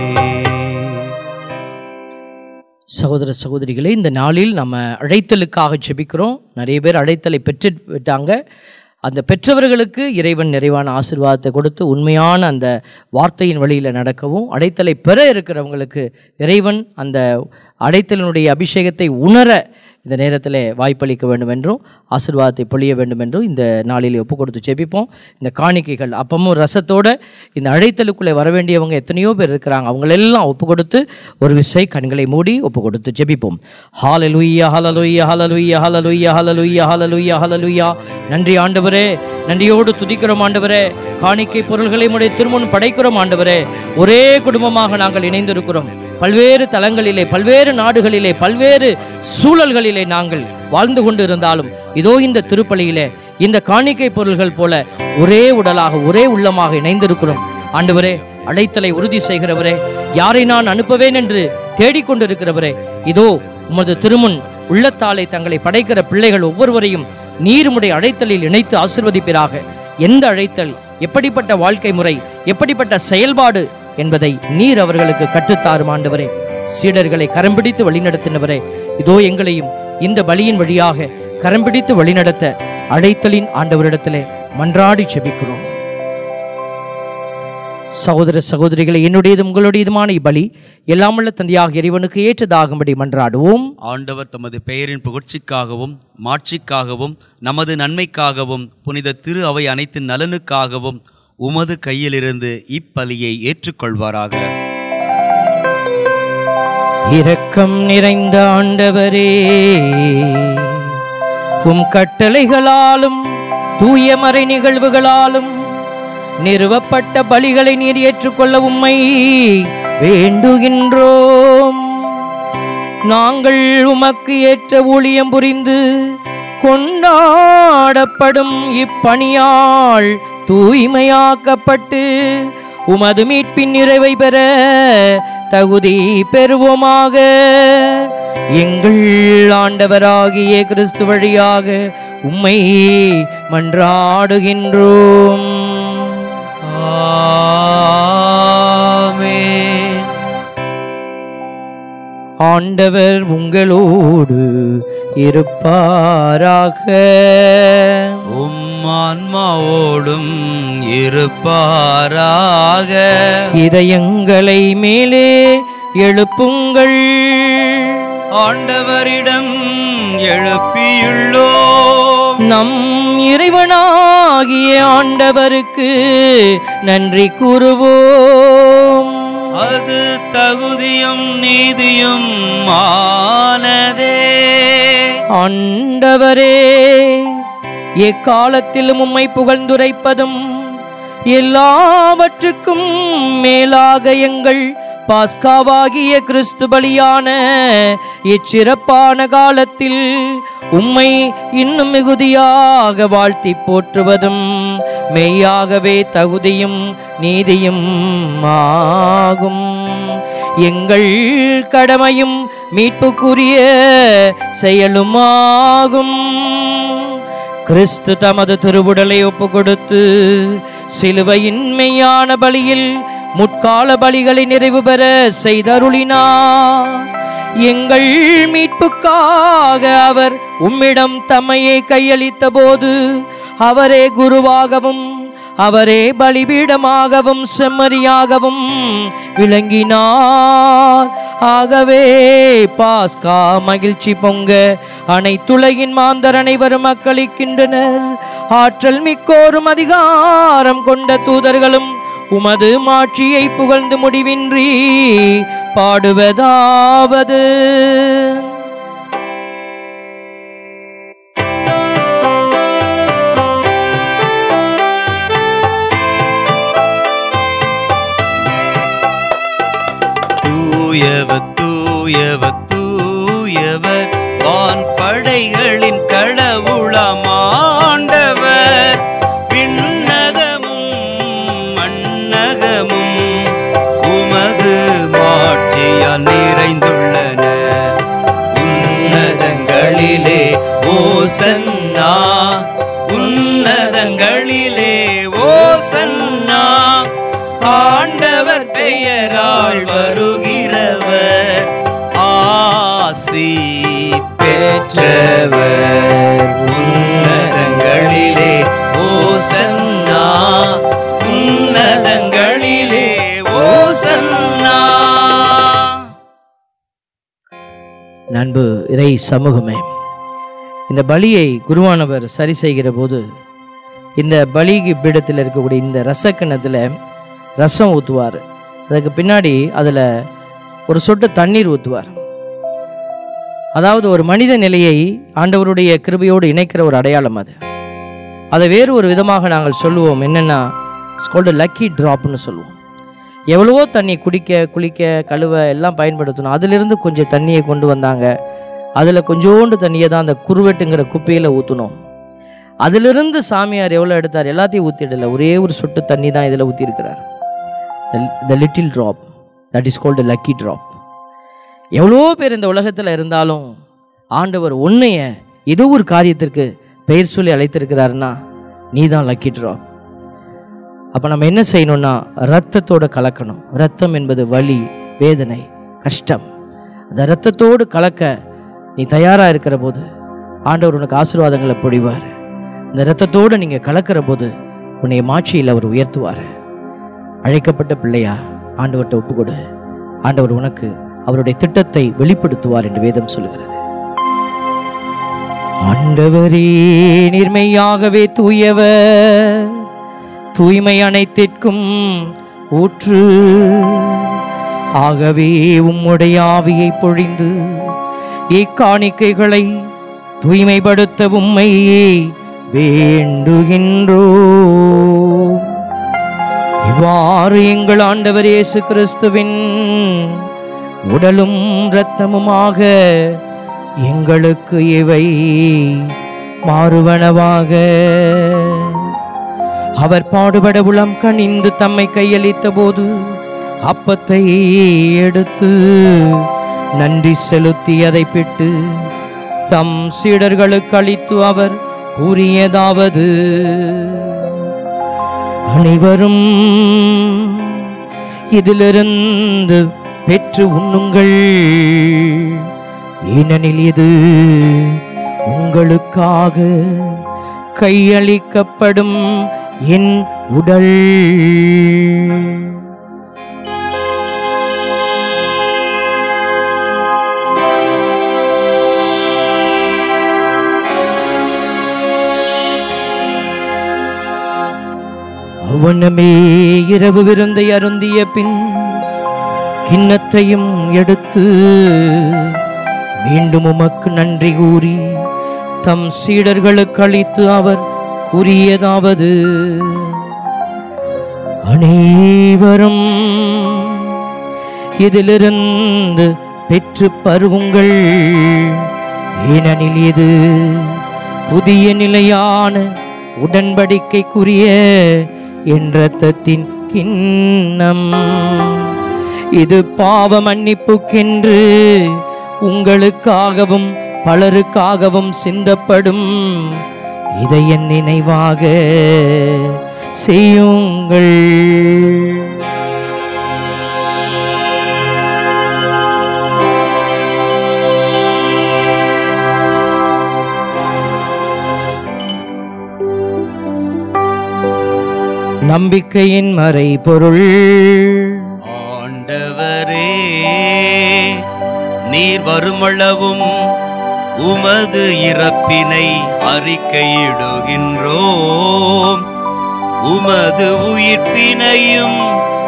சகோதர சகோதரிகளே இந்த நாளில் நம்ம அழைத்தலுக்காக ஜெபிக்கிறோம் நிறைய பேர் அழைத்தலை பெற்று விட்டாங்க அந்த பெற்றவர்களுக்கு இறைவன் நிறைவான ஆசீர்வாதத்தை கொடுத்து உண்மையான அந்த வார்த்தையின் வழியில் நடக்கவும் அழைத்தலை பெற இருக்கிறவங்களுக்கு இறைவன் அந்த அழைத்தலினுடைய அபிஷேகத்தை உணர இந்த நேரத்தில் வாய்ப்பளிக்க வேண்டும் என்றும் ஆசீர்வாதத்தை பொழிய வேண்டும் என்றும் இந்த நாளில் ஒப்பு கொடுத்து ஜெபிப்போம் இந்த காணிக்கைகள் அப்பமும் ரசத்தோட இந்த அழைத்தலுக்குள்ளே வர வேண்டியவங்க எத்தனையோ பேர் இருக்கிறாங்க அவங்களெல்லாம் ஒப்பு கொடுத்து ஒரு விசை கண்களை மூடி ஒப்பு கொடுத்து ஜெபிப்போம் ஹாலலுய்யா ஹலலுய்யா ஹலலுய்யா ஹலலுய்யா ஹலலுய்யா ஹலலுய்யா ஹலலுய்யா நன்றி ஆண்டவரே நன்றியோடு துதிக்கிறோம் ஆண்டவரே காணிக்கை பொருள்களை உடைய திருமணம் படைக்கிறோம் ஆண்டவரே ஒரே குடும்பமாக நாங்கள் இணைந்திருக்கிறோம் பல்வேறு தலங்களிலே பல்வேறு நாடுகளிலே பல்வேறு சூழல்களிலே நாங்கள் வாழ்ந்து கொண்டு இருந்தாலும் இதோ இந்த திருப்பலியிலே இந்த காணிக்கை பொருள்கள் போல ஒரே உடலாக ஒரே உள்ளமாக இணைந்திருக்கிறோம் ஆண்டவரே அழைத்தலை உறுதி செய்கிறவரே யாரை நான் அனுப்புவேன் என்று தேடிக்கொண்டிருக்கிறவரே இதோ உமது திருமுன் உள்ளத்தாலே தங்களை படைக்கிற பிள்ளைகள் ஒவ்வொருவரையும் நீருமுடைய அழைத்தலில் இணைத்து ஆசிர்வதிப்பீராக எந்த அழைத்தல் எப்படிப்பட்ட வாழ்க்கை முறை எப்படிப்பட்ட செயல்பாடு என்பதை நீர் அவர்களுக்கு கற்றுத்தாரும் ஆண்டவரே சீடர்களை கரம் பிடித்து வழிநடத்தினவரே இதோ எங்களையும் இந்த பலியின் வழியாக கரம் பிடித்து வழிநடத்த அழைத்தலின் ஆண்டவரிடத்திலே மன்றாடி செபிக்கிறோம் சகோதர சகோதரிகளை என்னுடையதும் உங்களுடையதுமான இப்பலி எல்லாமுள்ள தந்தையாக இறைவனுக்கு ஏற்றதாகும்படி மன்றாடுவோம் ஆண்டவர் தமது பெயரின் புகழ்ச்சிக்காகவும் மாட்சிக்காகவும் நமது நன்மைக்காகவும் புனித திரு அவை அனைத்தின் நலனுக்காகவும் உமது கையிலிருந்து இப்பலியை ஏற்றுக்கொள்வாராக இரக்கம் நிறைந்த ஆண்டவரே உம் கட்டளைகளாலும் தூய மறை நிகழ்வுகளாலும் நிறுவப்பட்ட பலிகளை நீர் ஏற்றுக்கொள்ள உம்மை வேண்டுகின்றோம் நாங்கள் உமக்கு ஏற்ற ஊழியம் புரிந்து கொண்டாடப்படும் இப்பணியால் தூய்மையாக்கப்பட்டு உமது மீட்பின் நிறைவை பெற தகுதி பெறுவோமாக எங்கள் ஆண்டவராகிய கிறிஸ்து வழியாக உம்மை மன்றாடுகின்றோம் ஆமென். ஆண்டவர் உங்களோடு இருப்பாராக உம் ஆன்மாவோடும் இருப்பாராக இதயங்களை மேலே எழுப்புங்கள் ஆண்டவரிடம் எழுப்பியுள்ளோம் நம் இறைவனாகிய ஆண்டவருக்கு நன்றி கூறுவோம் அது தகுதியும் நீதியும் ஆனதே ஆண்டவரே எக்காலத்திலும் உம்மை புகழ்ந்துரைப்பதும் எல்லாவற்றுக்கும் மேலாக எங்கள் பாஸ்காவாகிய கிறிஸ்து பலியான இச்சிறப்பான காலத்தில் உம்மை இன்னும் மிகுதியாக வாழ்த்தி போற்றுவதும் மெய்யாகவே தகுதியும் நீதியும் ஆகும் எங்கள் கடமையும் மீட்புக்குரிய செயலுமாகும் கிறிஸ்து தமது திருவுடலை ஒப்பு கொடுத்து சிலுவையின் மெய்யான பலியில் முற்கால பலிகளை நிறைவு பெற செய்தருளினார் எங்கள் மீட்புக்காக அவர் உம்மிடம் தம்மையே கையளித்த போது அவரே குருவாகவும் அவரே பலிபீடமாகவும் செம்மறியாகவும் விளங்கினார் ஆகவே பாஸ்கா மகிழ்ச்சி பொங்க அனைத்துலகின் மாந்தர் அனைவரும் மக்களிக்கின்றனர் ஆற்றல் மிக்கோரும் அதிகாரம் கொண்ட தூதர்களும் உமது மாட்சியை புகழ்ந்து முடிவின்றி பாடுவதாவது தூயவர் தூயவர் தூயவர் வான் படைகளின் கடவுளமாண்டவர் விண்ணகமும் மண்ணகமும் உமது மாட்சியால் நிறைந்துள்ளன உன்னதங்களிலே ஓசன்னா உன்னதங்களிலே ஓசன்னா ஆண்டவர் பெயரால் வருகிறவர் ஆசி பெற்றவர் உன்னதங்களிலே ஓசன்னா உன்னதங்களிலே ஓசன்னா நண்பு இறை சமூகமே இந்த பலியை குருவானவர் சரி செய்கிற போது இந்த பலி பீடத்தில் இருக்கக்கூடிய இந்த ரசக்கிணத்தில் ரசம் ஊற்றுவார் அதுக்கு பின்னாடி அதில் ஒரு சொட்டு தண்ணீர் ஊற்றுவார் அதாவது ஒரு மனித நிலையை ஆண்டவருடைய கிருபையோடு இணைக்கிற ஒரு அடையாளம் அது அதை வேறு ஒரு விதமாக நாங்கள் சொல்லுவோம் என்னென்னா ஸ்கோல்டு லக்கி ட்ராப்னு சொல்லுவோம் எவ்வளவோ தண்ணி குடிக்க குளிக்க கழுவ எல்லாம் பயன்படுத்தணும் அதிலிருந்து கொஞ்சம் தண்ணியை கொண்டு வந்தாங்க அதில் கொஞ்சோண்டு தண்ணியை தான் அந்த குருவெட்டுங்கிற குப்பையில் ஊற்றணும் அதிலிருந்து சாமியார் எவ்வளோ எடுத்தார் எல்லாத்தையும் ஊற்றிடல ஒரே ஒரு சொட்டு தண்ணி தான் இதில் ஊற்றிருக்கிறார் the little drop that is called lucky drop எவ்வளோ பேர் இந்த உலகத்தில் இருந்தாலும் ஆண்டவர் உன்னைய ஏதோ ஒரு காரியத்திற்கு பெயர் சொல்லி அழைத்திருக்கிறாருன்னா நீ தான் லக்கி ட்ராப் அப்போ நம்ம என்ன செய்யணும்னா ரத்தத்தோட கலக்கணும் ரத்தம் என்பது வலி வேதனை கஷ்டம் அந்த ரத்தத்தோடு கலக்க நீ தயாராக இருக்கிற போது ஆண்டவர் உனக்கு ஆசீர்வாதங்களை பொழிவார் இந்த ரத்தத்தோடு நீங்கள் கலக்கிற போது உன்னை மாட்சியில் அவர் உயர்த்துவார் அழைக்கப்பட்ட பிள்ளையா ஆண்டவர்கிட்ட ஒப்புக்கொடு ஆண்டவர் உனக்கு அவருடைய திட்டத்தை வெளிப்படுத்துவார் என்று வேதம் சொல்லுகிறது ஆண்டவரே நீர்மையாகவே தூயவர் தூய்மை அனைத்திற்கும் ஊற்று ஆகவே உம்முடைய ஆவியை பொழிந்து இக்காணிக்கைகளை தூய்மைப்படுத்த உம்மை வேண்டுகின்றோ இவ்வாறு எங்கள் ஆண்டவர் இயேசு கிறிஸ்துவின் உடலும் இரத்தமுமாக எங்களுக்கு இவை மாறுவனவாக அவர் பாடுபட உளம் கனிந்து தம்மை கையளித்த போது அப்பத்தை எடுத்து நன்றி செலுத்தி அதை பிட்டு தம் சீடர்களுக்கு அளித்து அவர் கூறியதாவது அனைவரும் இதிலிருந்து பெற்று உண்ணுங்கள் ஏனெனில் இது உங்களுக்காக கையளிக்கப்படும் என் உடல் அவனமே இரவு விருந்தை அருந்திய பின் கிண்ணத்தையும் எடுத்து மீண்டும் உமக்கு நன்றி கூறி தம் சீடர்களுக்கு அளித்து அவர் கூறியதாவது அனைவரும் இதிலிருந்து பெற்று பருகுங்கள் ஏனெனில் இது புதிய நிலையான உடன்படிக்கைக்குரிய என் இரத்தத்தின் கிண்ணம் இது பாவ மன்னிப்புக்கென்று உங்களுக்காகவும் பலருக்காகவும் சிந்தப்படும் இதை என் நினைவாக செய்யுங்கள் நம்பிக்கையின் மறை பொருள் ஆண்டவரே நீர் வருமளவும் உமது இறப்பினை அறிக்கையிடுகின்றோம் உமது உயிர்ப்பினையும்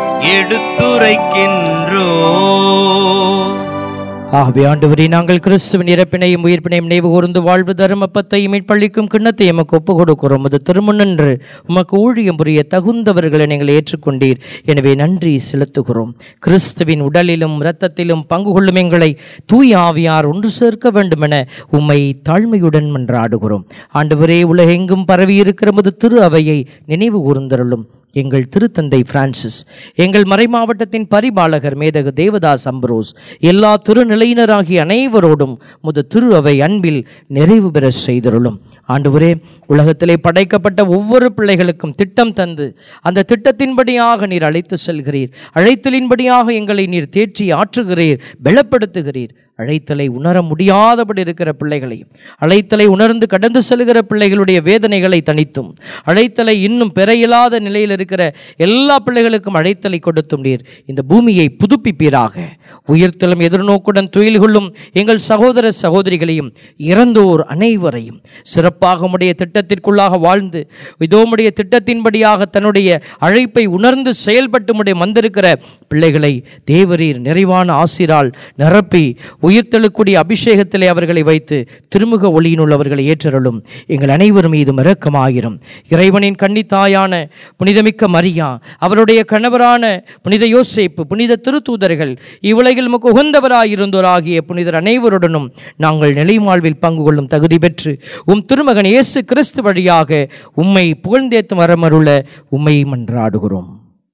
எடுத்துரைக்கின்றோம் ஆகவே ஆண்டவரே நாங்கள் கிறிஸ்துவின் இறப்பினையும் உயிர்ப்பினையும் நினைவு கூர்ந்து வாழ்வு தருமப்பத்தையும் மீட்பளிக்கும் கிண்ணத்தை எமக்கு ஒப்பு கொடுக்கிறோம் அது திருமுன்னன்று உமக்கு ஊழியம் புரிய தகுந்தவர்களை நீங்கள் ஏற்றுக்கொண்டீர் எனவே நன்றி செலுத்துகிறோம் கிறிஸ்துவின் உடலிலும் இரத்தத்திலும் பங்கு கொள்ளும் எங்களை தூய் ஆவியார் ஒன்று சேர்க்க வேண்டுமென உம்மை தாழ்மையுடன் மன்றாடுகிறோம் ஆண்டவரே உலகெங்கும் பரவி இருக்கிற முது திரு அவையை நினைவு கூர்ந்தருளும் எங்கள் திருத்தந்தை பிரான்சிஸ் எங்கள் மறைமாவட்டத்தின் பரிபாலகர் மேதகு தேவதாஸ் அம்ப்ரோஸ் எல்லா திருநிலையினராகிய அனைவரோடும் முது திரு அவை அன்பில் நிறைவு பெற செய்தருளும் ஆண்டவரே உலகத்திலே படைக்கப்பட்ட ஒவ்வொரு பிள்ளைகளுக்கும் திட்டம் தந்து அந்த திட்டத்தின்படியாக நீர் அழைத்து செல்கிறீர் அழைத்தலின்படியாக எங்களை நீர் தேற்றி ஆற்றுகிறீர் பலப்படுத்துகிறீர் அழைத்தலை உணர முடியாதபடி இருக்கிற பிள்ளைகளையும் அழைத்தலை உணர்ந்து கடந்து செல்கிற பிள்ளைகளுடைய வேதனைகளை தணித்தும் அழைத்தலை இன்னும் பெற இயலாத நிலையில் இருக்கிற எல்லா பிள்ளைகளுக்கும் அழைத்தலை கொடுத்தும் நீர் இந்த பூமியை புதுப்பிப்பீராக உயிர்த்தலும் எதிர்நோக்குடன் துயில் கொள்ளும் எங்கள் சகோதர சகோதரிகளையும் இறந்தோர் அனைவரையும் சிறப்பாக உடைய திட்டத்திற்குள்ளாக வாழ்ந்து இதோமுடைய திட்டத்தின்படியாக தன்னுடைய அழைப்பை உணர்ந்து செயல்பட்டு உடைய வந்திருக்கிற பிள்ளைகளை தேவரீர் நிறைவான ஆசிரால் நிரப்பி உயிர்த்தெழுக்கூடிய அபிஷேகத்திலே அவர்களை வைத்து திருமுக ஒளியினுள்ளவர்களை ஏற்றருளும் எங்கள் அனைவர் மீதும் இரக்கமாயிரும் இறைவனின் கன்னித்தாயான புனிதமிக்க மரியா அவருடைய கணவரான புனித யோசேப்பு புனித திருத்தூதர்கள் இவ்வுலகில் நமக்கு உகந்தவராயிருந்தோராகிய புனிதர் அனைவருடனும் நாங்கள் நிலைமாழ்வில் பங்கு கொள்ளும் தகுதி பெற்று உம் திருமகன் இயேசு கிறிஸ்து வழியாக உம்மை புகழ்ந்தேத்து வரமருள உம்மை மன்றாடுகிறோம்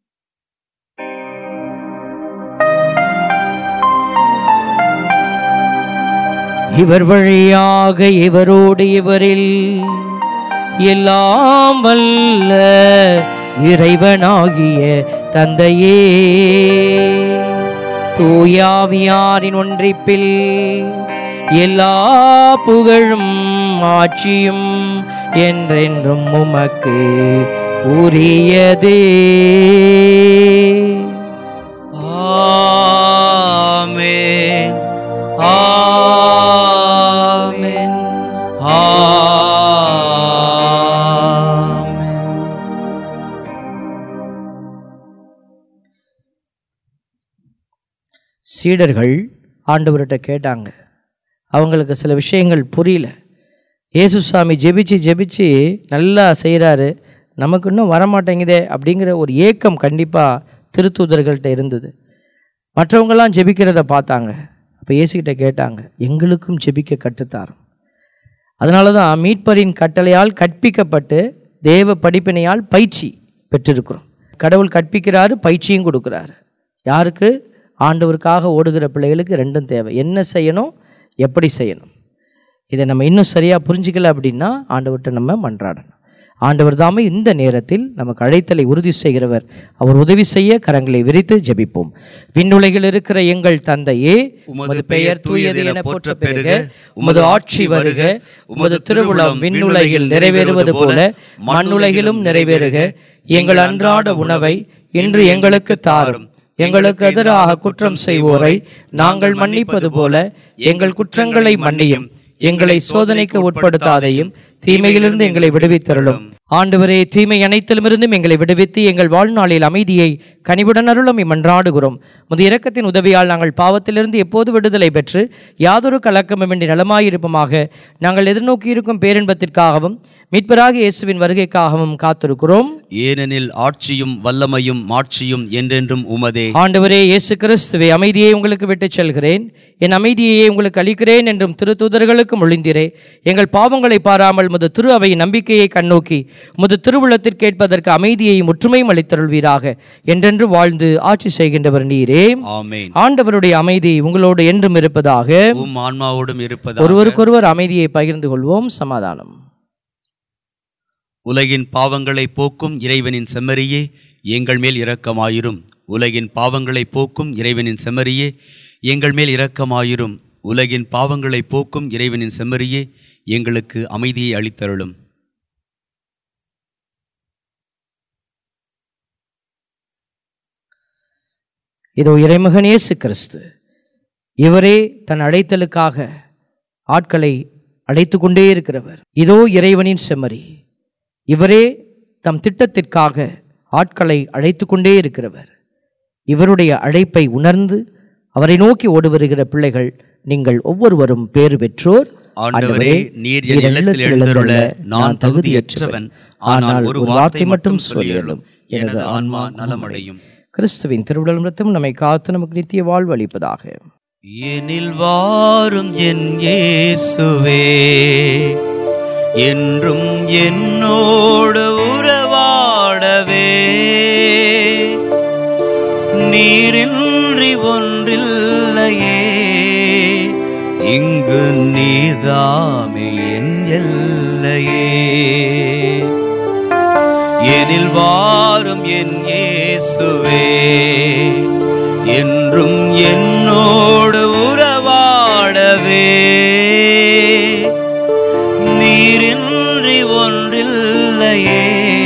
இவர் வழியாக இவரோடு இவரில் எல்லாம் வல்ல இறைவனாகிய தந்தையே தூயாவியாரின் ஒன்றிப்பில் எல்லா புகழும் ஆட்சியும் என்றென்றும் உமக்கு உரியதே ஆமென் ஆமென் ஆமென் சீடர்கள் ஆண்டவர்கிட்ட கேட்டாங்க அவங்களுக்கு சில விஷயங்கள் புரியல இயேசு சாமி ஜெபிச்சு ஜெபிச்சு நல்லா செய்கிறாரு நமக்கு இன்னும் வரமாட்டேங்குதே அப்படிங்கிற ஒரு ஏக்கம் கண்டிப்பாக திருத்தூதர்கள்ட்ட இருந்தது மற்றவங்கெல்லாம் ஜெபிக்கிறத பார்த்தாங்க அப்போ இயேசுகிட்ட கேட்டாங்க எங்களுக்கும் ஜெபிக்க கற்றுத்தாரும் அதனால தான் மீட்பரின் கட்டளையால் கற்பிக்கப்பட்டு தேவ படிப்பினையால் பயிற்சி பெற்றிருக்கிறோம் கடவுள் கற்பிக்கிறாரு பயிற்சியும் கொடுக்குறாரு யாருக்கு ஆண்டவருக்காக ஓடுகிற பிள்ளைகளுக்கு ரெண்டும் தேவை என்ன செய்யணும் எப்படி செய்யணும் இதை நம்ம இன்னும் சரியாக புரிஞ்சிக்கல அப்படின்னா ஆண்டவர்கிட்ட நம்ம மன்றாடணும் ஆண்டவர் தாமே இந்த நேரத்தில் நமக்கு அழைத்தலை உறுதி செய்கிறவர் அவர் உதவி செய்ய கரங்களை விரித்து ஜெபிப்போம் விண்ணுலகில் இருக்கிற எங்கள் தந்தையே உமது பெயர் தூயது என போற்ற பெருக உமது ஆட்சி வருக உமது திருவுளம் விண்ணுலகில் நிறைவேறுவது போல மண்ணுலகிலும் நிறைவேறுக எங்கள் அன்றாட உணவை இன்று எங்களுக்கு தாரும் எங்களுக்கு எதிராக குற்றம் செய்வோரை நாங்கள் மன்னிப்பது போல எங்கள் குற்றங்களை மன்னியும் எங்களை சோதனைக்கு உட்படுத்தாதையும் தீமையிலிருந்து எங்களை விடுவித்தருளும் ஆண்டவரே தீமை அனைத்திலுமிருந்தும் எங்களை விடுவித்து எங்கள் வாழ்நாளில் அமைதியை கனிவுடன் அருளும் மன்றாடுகிறோம் முது இரக்கத்தின் உதவியால் நாங்கள் பாவத்திலிருந்து எப்போது விடுதலை பெற்று யாதொரு கலக்கமுமின்றி நலமாயிருப்போமாக நாங்கள் எதிர்நோக்கியிருக்கும் பேரின்பத்திற்காகவும் மீட்பராக இயேசுவின் வருகைக்காகவும் காத்திருக்கிறோம் ஏனெனில் ஆட்சியும் வல்லமையும் மாட்சியும் என்றென்றும் உமதே ஆண்டவரே இயேசு கிறிஸ்துவை அமைதியை உங்களுக்கு விட்டுச் செல்கிறேன் என் அமைதியையே உங்களுக்கு அளிக்கிறேன் என்றும் திருத்தூதர்களுக்கு மொழிந்திரே எங்கள் பாவங்களை பாராமல் முது திரு அவை நம்பிக்கையை கண்ணோக்கி முது திருவுளத்திற்கு கேட்பதற்கு அமைதியையும் ஒற்றுமையும் அளித்தருள்வீராக என்றென்று வாழ்ந்து ஆட்சி செய்கின்றவர் நீரே ஆமென் ஆண்டவருடைய அமைதி உங்களோடு என்றும் இருப்பதாக உம் ஆன்மாவோடும் இருப்பதாக ஒருவருக்கொருவர் அமைதியை பகிர்ந்து கொள்வோம் சமாதானம் உலகின் பாவங்களை போக்கும் இறைவனின் செம்மறியே எங்கள் மேல் இரக்கமாயிரும் உலகின் பாவங்களை போக்கும் இறைவனின் செம்மறியே எங்கள் மேல் இரக்கமாயிரும் உலகின் பாவங்களை போக்கும் இறைவனின் செம்மறியே எங்களுக்கு அமைதியை அளித்தருளும் இதோ இறைமகன் இயேசு கிறிஸ்து இவரே தன் அழைத்தலுக்காக ஆட்களை அழைத்து கொண்டே இருக்கிறவர் இதோ இறைவனின் செம்மறி இவரே தம் திட்டத்திற்காக ஆட்களை அழைத்து கொண்டே இருக்கிறவர் இவருடைய அழைப்பை உணர்ந்து அவரை நோக்கி ஓடி வருகிற பிள்ளைகள் நீங்கள் ஒவ்வொருவரும் பேறு பெற்றோர் ஆண்டவரே நீர் என் இல்லத்தில் எழுந்தருள நான் தகுதியற்றவன் ஆனால் ஒரு வார்த்தை மட்டும் சொல்லியருளும் எனது ஆன்மா நலமடையும் கிறிஸ்துவின் திருவிழலும் ரத்தம் நம்மை காத்து நமக்கு நித்திய வாழ்வு அளிப்பதாக எனில் வாரும் என் இயேசுவே என்றும் என்னோடு உறவாடவே நீரின்றி ஒன்றில்லையே இங்கு நீதாமே என் எல்லையே எனில் வாரும் என் இயேசுவே என்றும் என்னோடு உறவாடவே நீரின்றி ஒன்றில்லையே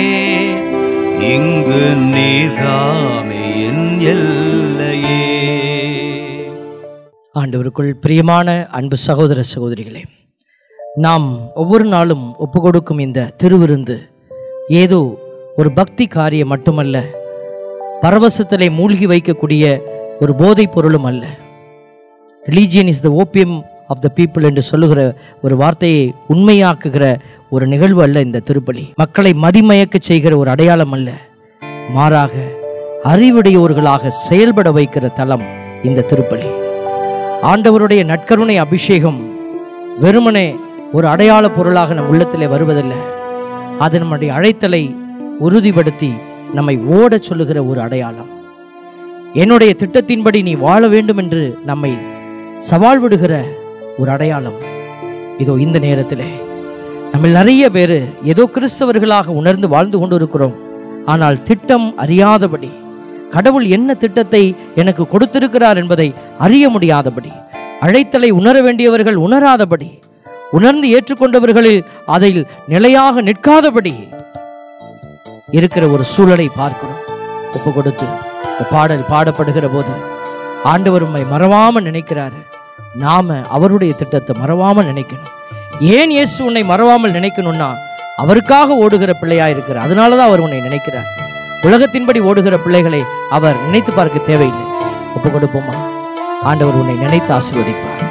இங்கு நீதாமே என் எல்லையே ஆண்டவருக்குள் பிரியமான அன்பு சகோதர சகோதரிகளே நாம் ஒவ்வொரு நாளும் ஒப்பு கொடுக்கும் இந்த திருவிருந்து ஏதோ ஒரு பக்தி காரியம் மட்டுமல்ல பரவசத்திலே மூழ்கி வைக்கக்கூடிய ஒரு போதைப் பொருளும் அல்ல religion is the opium of the people என்று சொல்லுகிற ஒரு வார்த்தையை உண்மையாக்குகிற ஒரு நிகழ்வு அல்ல இந்த திருப்பலி மக்களை மதிமயக்க செய்கிற ஒரு அடையாளம் அல்ல மாறாக அறிவுடையோர்களாக செயல்பட வைக்கிற தலம் இந்த திருப்பலி ஆண்டவருடைய நற்கருணை அபிஷேகம் வெறுமனே ஒரு அடையாள பொருளாக நம் உள்ளத்திலே வருவதில்லை அது நம்முடைய அழைத்தலை உறுதிப்படுத்தி நம்மை ஓடச் சொல்லுகிற ஒரு அடையாளம் என்னுடைய திட்டத்தின்படி நீ வாழ வேண்டும் என்று நம்மை சவால் விடுகிற ஒரு அடையாளம் இதோ இந்த நேரத்திலே நம்ம நிறைய பேர் ஏதோ கிறிஸ்தவர்களாக உணர்ந்து வாழ்ந்து கொண்டிருக்கிறோம் ஆனால் திட்டம் அறியாதபடி கடவுள் என்ன திட்டத்தை எனக்கு கொடுத்திருக்கிறார் என்பதை அறிய முடியாதபடி அழைத்தலை உணர வேண்டியவர்கள் உணராதபடி உணர்ந்து ஏற்றுக்கொண்டவர்களில் அதில் நிலையாக நிற்காதபடி இருக்கிற ஒரு சூழலை பார்க்கிறோம் ஒப்பு கொடுத்து இந்த பாடல் பாடப்படுகிற போது ஆண்டவர் உம்மை மறவாம நினைக்கிறாரு நாம அவருடைய திட்டத்தை மறவாம நினைக்கணும் ஏன் இயேசு உன்னை மறவாமல் நினைக்கணும்னா அவருக்காக ஓடுகிற பிள்ளையா இருக்கிறார் அதனால தான் அவர் உன்னை நினைக்கிறார் உலகத்தின்படி ஓடுகிற பிள்ளைகளை அவர் நினைத்து பார்க்க தேவையில்லை ஒப்பு கொடுப்போமா ஆண்டவர் உன்னை நினைத்து ஆசீர்வதிப்பார்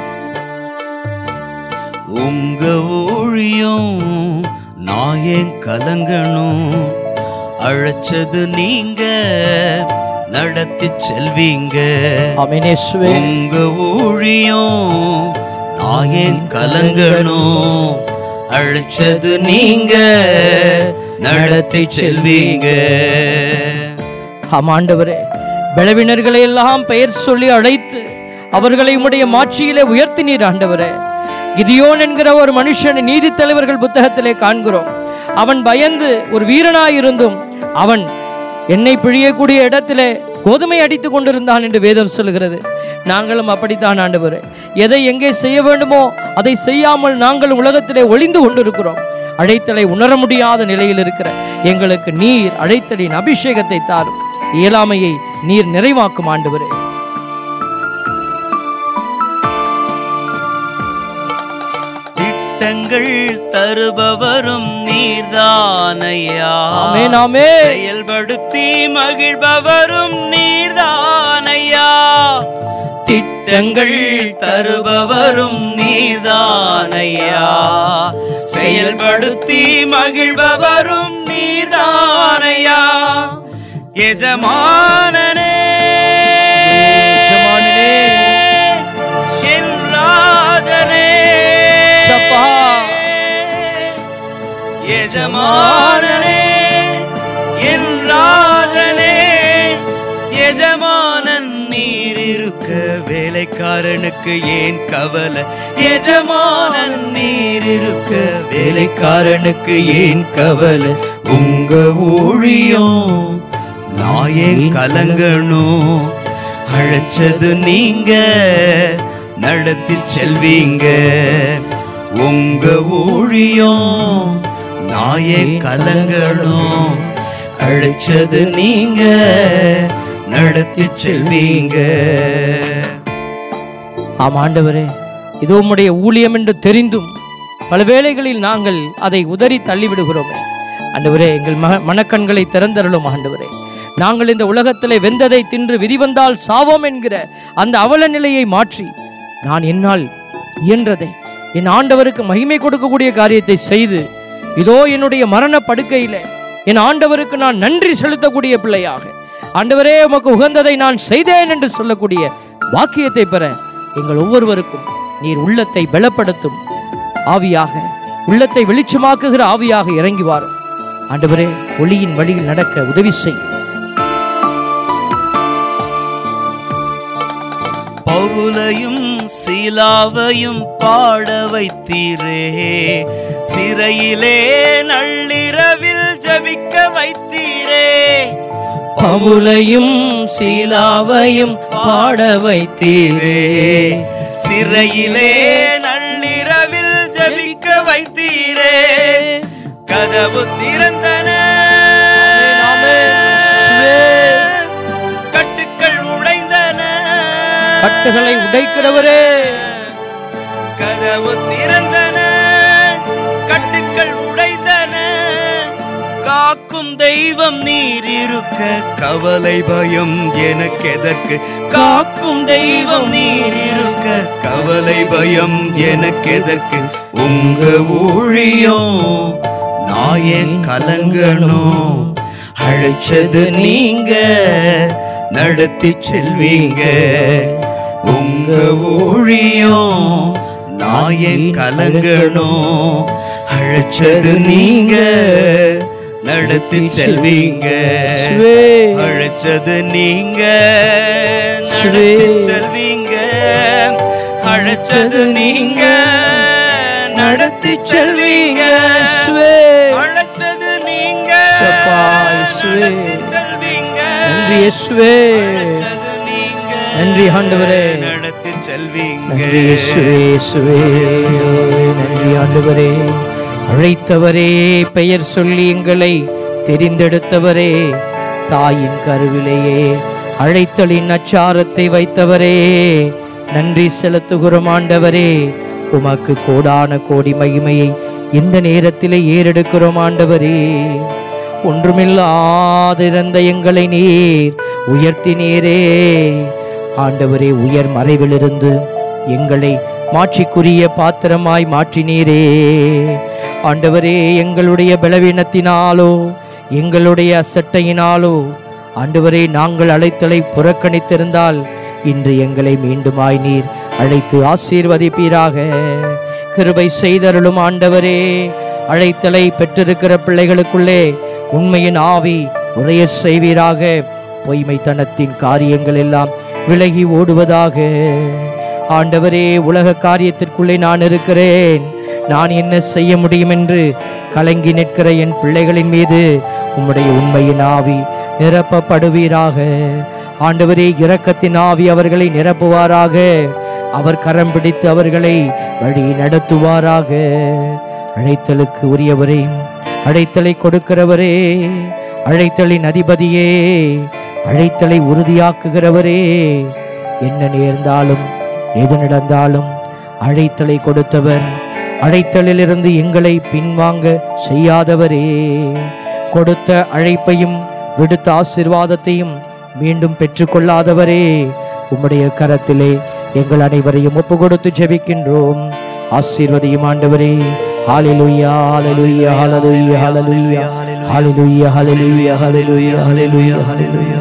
உங்க ஊழியம் நான் ஏன் கலங்கணும் அழைச்சது நீங்க நடத்தி செல்வீங்க ஆமென் இயேசுவே உங்க ஊழியம் நான் ஏன் கலங்கணும் அழைச்சது நீங்க நடத்தி செல்வீங்க ஆம் ஆண்டவரே பலவினர்களை எல்லாம் பெயர் சொல்லி அழைத்து அவர்களை உம்முடைய மாட்சியிலே உயர்த்தினீர் ஆண்டவரே கிதியோன் என்கிற ஒரு மனுஷன் நீதி தலைவர்கள் புத்தகத்திலே காண்கிறோம் அவன் பயந்து ஒரு வீரனாயிருந்தும் அவன் என்னை பிழியக்கூடிய இடத்திலே கோதுமை அடித்து கொண்டிருந்தான் என்று வேதம் சொல்லுகிறது நாங்களும் அப்படித்தான் ஆண்டவரே எதை எங்கே செய்ய வேண்டுமோ அதை செய்யாமல் நாங்கள் உலகத்திலே ஒளிந்து கொண்டிருக்கிறோம் அழைத்தலை உணர முடியாத நிலையில் இருக்கிற எங்களுக்கு நீர் அழைத்தலின் அபிஷேகத்தை தாரும் இயலாமையை நீர் நிறைவாக்கும் ஆண்டவரே திட்டங்கள் தருபவரும் நீர்தானையா ஆமென் ஆமென் செயல்படுத்தி மகிழ்பவரும் நீர்தானையா திட்டங்கள் தருபவரும் நீர்தானையா செயல்படுத்தி மகிழ்பவரும் நீர்தானையா எஜமானனே எஜமானனே. என் ராஜனே சப்பா. எஜமானனே என் ராஜனே எஜமானன் நீர் இருக்க வேலைக்காரனுக்கு ஏன் கவலை எஜமானன் நீர் இருக்க வேலைக்காரனுக்கு ஏன் கவலை உங்க ஊழியம் நான் ஏன் கலங்கணும் அழைச்சது நீங்க நடத்தி செல்வீங்க உங்க ஊழியம் நாயே கலங்கணும் அழைச்சது நீங்க நடத்தி செல்வீங்க ஆம் ஆண்டவரே இது உம்முடைய ஊழியம் என்று தெரிந்தும் பல வேளைகளில் நாங்கள் அதை உதறி தள்ளிவிடுகிறோமே ஆண்டவரே எங்கள் மக மனக்கண்களை திறந்தருளும் ஆண்டவரே நாங்கள் இந்த உலகத்திலே வெந்ததை தின்று விதி வந்தால் சாவோம் என்கிற அந்த அவல நிலையை மாற்றி நான் என்னால் இயன்றதை என் ஆண்டவருக்கு மகிமை கொடுக்கக்கூடிய காரியத்தை செய்து இதோ என்னுடைய மரண படுக்கையிலே என் ஆண்டவருக்கு நான் நன்றி செலுத்தக்கூடிய பிள்ளையாக ஆண்டவரே உமக்கு உகந்ததை நான் செய்தேன் என்று சொல்லக்கூடிய வாக்கியத்தை பெற எங்கள் ஒவ்வொருவருக்கும் நீர் உள்ளத்தை பலப்படுத்தும் ஆவியாக உள்ளத்தை வெளிச்சமாக்குகிற ஆவியாக இறங்கி வாரும் ஆண்டவரே ஒளியின் வழியில் நடக்க உதவி செய்யும் பவுலையும் சீலாவையும் பாட வைத்தீரே சிறையிலே நள்ளிரவில் ஜபிக்க வைத்தீரே பவுலையும் சீலாவையும் பாட வைத்தீரே சிறையிலே நள்ளிரவில் ஜபிக்க வைத்தீரே கதவு திறந்தன கட்டுக்கள் உடைந்தன கட்டுகளை உடைக்கிறவரே கதவு திறந்தன கட்டுக்கள் உடைந்தன காக்கும் தெய்வம் நீர் இருக்க கவலை பயம் எனக்கு எதற்கு காக்கும் தெய்வம் நீர் இருக்க கவலை பயம் எனக்கு எதற்கு உங்க ஊழியம் நாயன் கலங்கணும் அழைச்சது நீங்க நடத்தி செல்வீங்க உங்க ஊழியம் நாயன் கலங்கணும் அழைச்சது நீங்க நடத்தி செல்வீங்க அழைச்சது நீங்க நடத்தி செல்வீங்க அழைச்சது நீங்க நடத்தி செல்வீங்க அழைச்சது நீங்க சப்பா, இயேசுவே. நடத்தி செல்வீங்க நன்றி இயேசுவே அழைச்சது நீங்க நன்றி ஆண்டவரே. நடத்தி செல்வீங்க நன்றி இயேசுவே இயேசுவே நன்றி ஆண்டவரே அழைத்தவரே பெயர் சொல்லி எங்களை தெரிந்தெடுத்தவரே தாயின் கருவிலேயே அழைத்தலின் அச்சாரத்தை வைத்தவரே நன்றி செலுத்துகிறோம் ஆண்டவரே உமக்கு கோடான கோடி மகிமையை இந்த நேரத்திலே ஏறெடுக்கிறோம் ஆண்டவரே ஒன்றுமில்லாதிருந்த எங்களை நீர் உயர்த்தினீரே ஆண்டவரே உயர் மறைவிலிருந்து எங்களை மாட்சிக்குரிய பாத்திரமாய் மாற்றினீரே ஆண்டவரே எங்களுடைய பலவீனத்தினாலோ எங்களுடைய அசட்டையினாலோ ஆண்டவரே நாங்கள் அழைத்தலை புறக்கணித்திருந்தால் இன்று எங்களை மீண்டுமாய் நீர் அழைத்து ஆசீர்வதிப்பீராக கிருபை செய்தருளும் ஆண்டவரே அழைத்தலை பெற்றிருக்கிற பிள்ளைகளுக்குள்ளே உண்மையின் ஆவி உரைய செய்வீராக பொய்மைத்தனத்தின் காரியங்கள் எல்லாம் விலகி ஓடுவதாக ஆண்டவரே உலக காரியத்திற்குள்ளே நான் இருக்கிறேன் நான் என்ன செய்ய முடியும் என்று கலங்கி நிற்கிற என் பிள்ளைகளின் மீது உம்முடைய உண்மையின் ஆவி நிரப்பப்படுவீராக ஆண்டவரே இரக்கத்தின் ஆவி அவர்களை நிரப்புவாராக அவர் கரம் பிடித்து அவர்களை வழி நடத்துவாராக அழைத்தலுக்கு உரியவரே அழைத்தலை கொடுக்கிறவரே அழைத்தலின் அதிபதியே அழைத்தலை உறுதியாக்குகிறவரே என்ன நேர்ந்தாலும் எது நடந்தாலும் அழைத்தலை கொடுத்தவர் அழைத்தலிலிருந்து எங்களை பின்வாங்க செய்யாதவரே கொடுத்த அழைப்பையும் விடுத்த ஆசிர்வாதத்தையும் மீண்டும் பெற்றுக்கொள்ளாதவரே உம்முடைய கரத்திலே எங்கள் அனைவரையும் ஒப்பு கொடுத்து ஜெபிக்கின்றோம் ஆசீர்வதியும் ஆண்டவரே ஹalleluya ஹalleluya ஹalleluya ஹalleluya ஹalleluya ஹalleluya ஹalleluya ஹalleluya ஹalleluya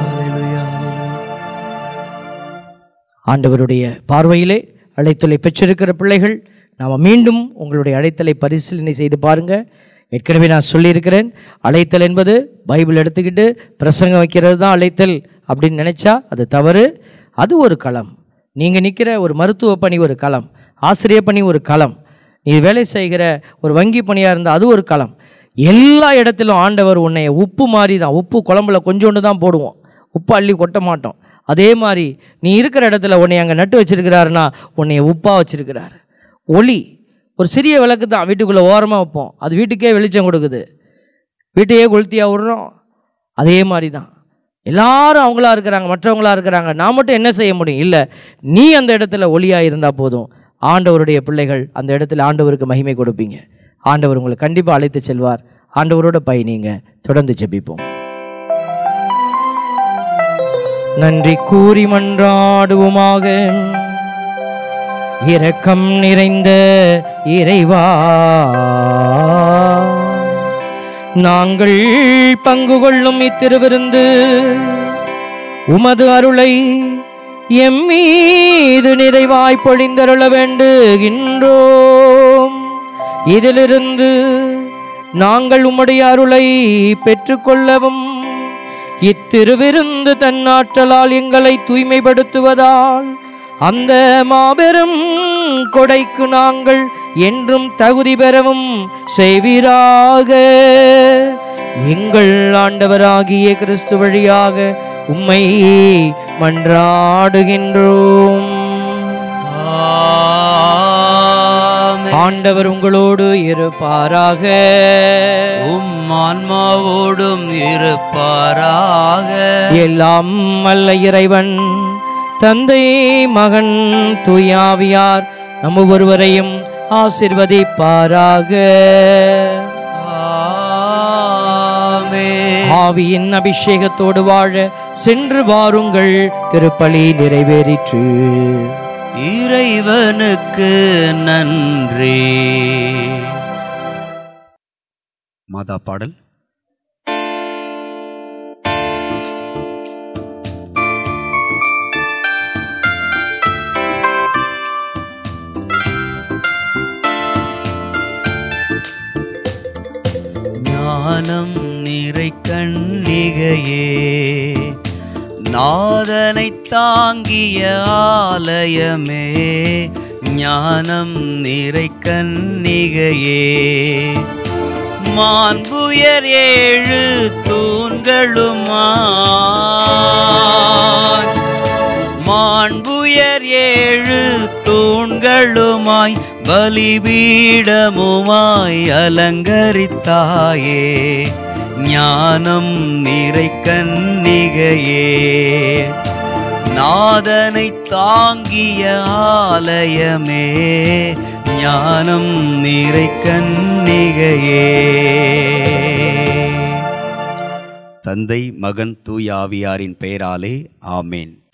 ஆண்டவருடைய பார்வையிலே அழைத்தலை பெற்றிருக்கிற பிள்ளைகள் நாம் மீண்டும் உங்களுடைய அழைத்தலை பரிசீலனை செய்து பாருங்க ஏற்கனவே நான் சொல்லியிருக்கிறேன் அழைத்தல் என்பது பைபிள் எடுத்துக்கிட்டு பிரசங்கம் வைக்கிறது தான் அழைத்தல் அப்படின்னு நினைச்சா அது தவறு அது ஒரு களம் நீங்கள் நிற்கிற ஒரு மருத்துவ பணி ஒரு களம் ஆசிரியர் பணி ஒரு களம் நீ வேலை செய்கிற ஒரு வங்கி பணியாக இருந்தால் அது ஒரு களம் எல்லா இடத்திலும் ஆண்டவர் உன்னை உப்பு மாதிரி தான் உப்பு குழம்புல கொஞ்சோண்டு தான் போடுவோம் உப்பு அள்ளி கொட்ட மாட்டோம் அதே மாதிரி நீ இருக்கிற இடத்துல உன்னை அங்கே நட்டு வச்சிருக்கிறாருன்னா உன்னை உப்பாக வச்சிருக்கிறாரு ஒளி ஒரு சிறிய விளக்கு தான் வீட்டுக்குள்ளே ஓரமாக வைப்போம் அது வீட்டுக்கே வெளிச்சம் கொடுக்குது வீட்டையே கொளுத்தியா விடுறோம் அதே மாதிரி தான் எல்லாரும் அவங்களா இருக்கிறாங்க மற்றவங்களா இருக்கிறாங்க நான் மட்டும் என்ன செய்ய முடியும் இல்லை நீ அந்த இடத்துல ஒளியாக இருந்தால் போதும் ஆண்டவருடைய பிள்ளைகள் அந்த இடத்துல ஆண்டவருக்கு மகிமை கொடுப்பீங்க ஆண்டவர் உங்களை கண்டிப்பாக அழைத்து செல்வார் ஆண்டவரோட பயணிங்க தொடர்ந்து ஜெபிப்போம் நன்றி கூறி மன்றாடுவோமாக இரக்கம் நிறைந்த இறைவா நாங்கள் பங்கு கொள்ளும் இத்திருவிருந்து உமது அருளை எம்மீது நிறைவாய் பொழிந்தருள வேண்டுகின்றோம் இதிலிருந்து நாங்கள் உம்முடைய அருளை பெற்றுக்கொள்ளவும் இத்திருவிருந்து தன்னாற்றலால் எங்களை தூய்மைப்படுத்துவதால் அந்த மாபெரும் கொடைக்கு நாங்கள் என்றும் தகுதி பெறவும் செய்வீராக எங்கள் ஆண்டவராகிய கிறிஸ்து வழியாக உம்மை மன்றாடுகின்றோம் ஆமென். ஆண்டவர் உங்களோடு இருப்பாராக உம் ஆன்மாவோடும் இருப்பாராக எல்லாம் அல்ல இறைவன் தந்தை மகன் தூயாவியார் நம்ம ஒருவரையும் ஆசிர்வதிப்பாராக ஆமென். ஆவியின் அபிஷேகத்தோடு வாழ சென்று வாருங்கள் திருப்பலி நிறைவேறிற்று இறைவனுக்கு நன்றி மாதா பாடல் ஞானம் நிறை கண்ணிகையே நாதனை தாங்கிய ஆலயமே ஞானம் நிறை கன்னிகையே மாண்புயர் ஏழு தூண்களுமாய் மாண்புயர் ஏழு தூண்களுமாய் பலிபீடமுமாய் அலங்கரித்தாயே ஞானம் நிறை கன்னிகையே நாதனை தாங்கிய ஆலயமே ஞானம் நிறை கன்னிகையே தந்தை மகன் தூயாவியாரின் பெயராலே ஆமேன்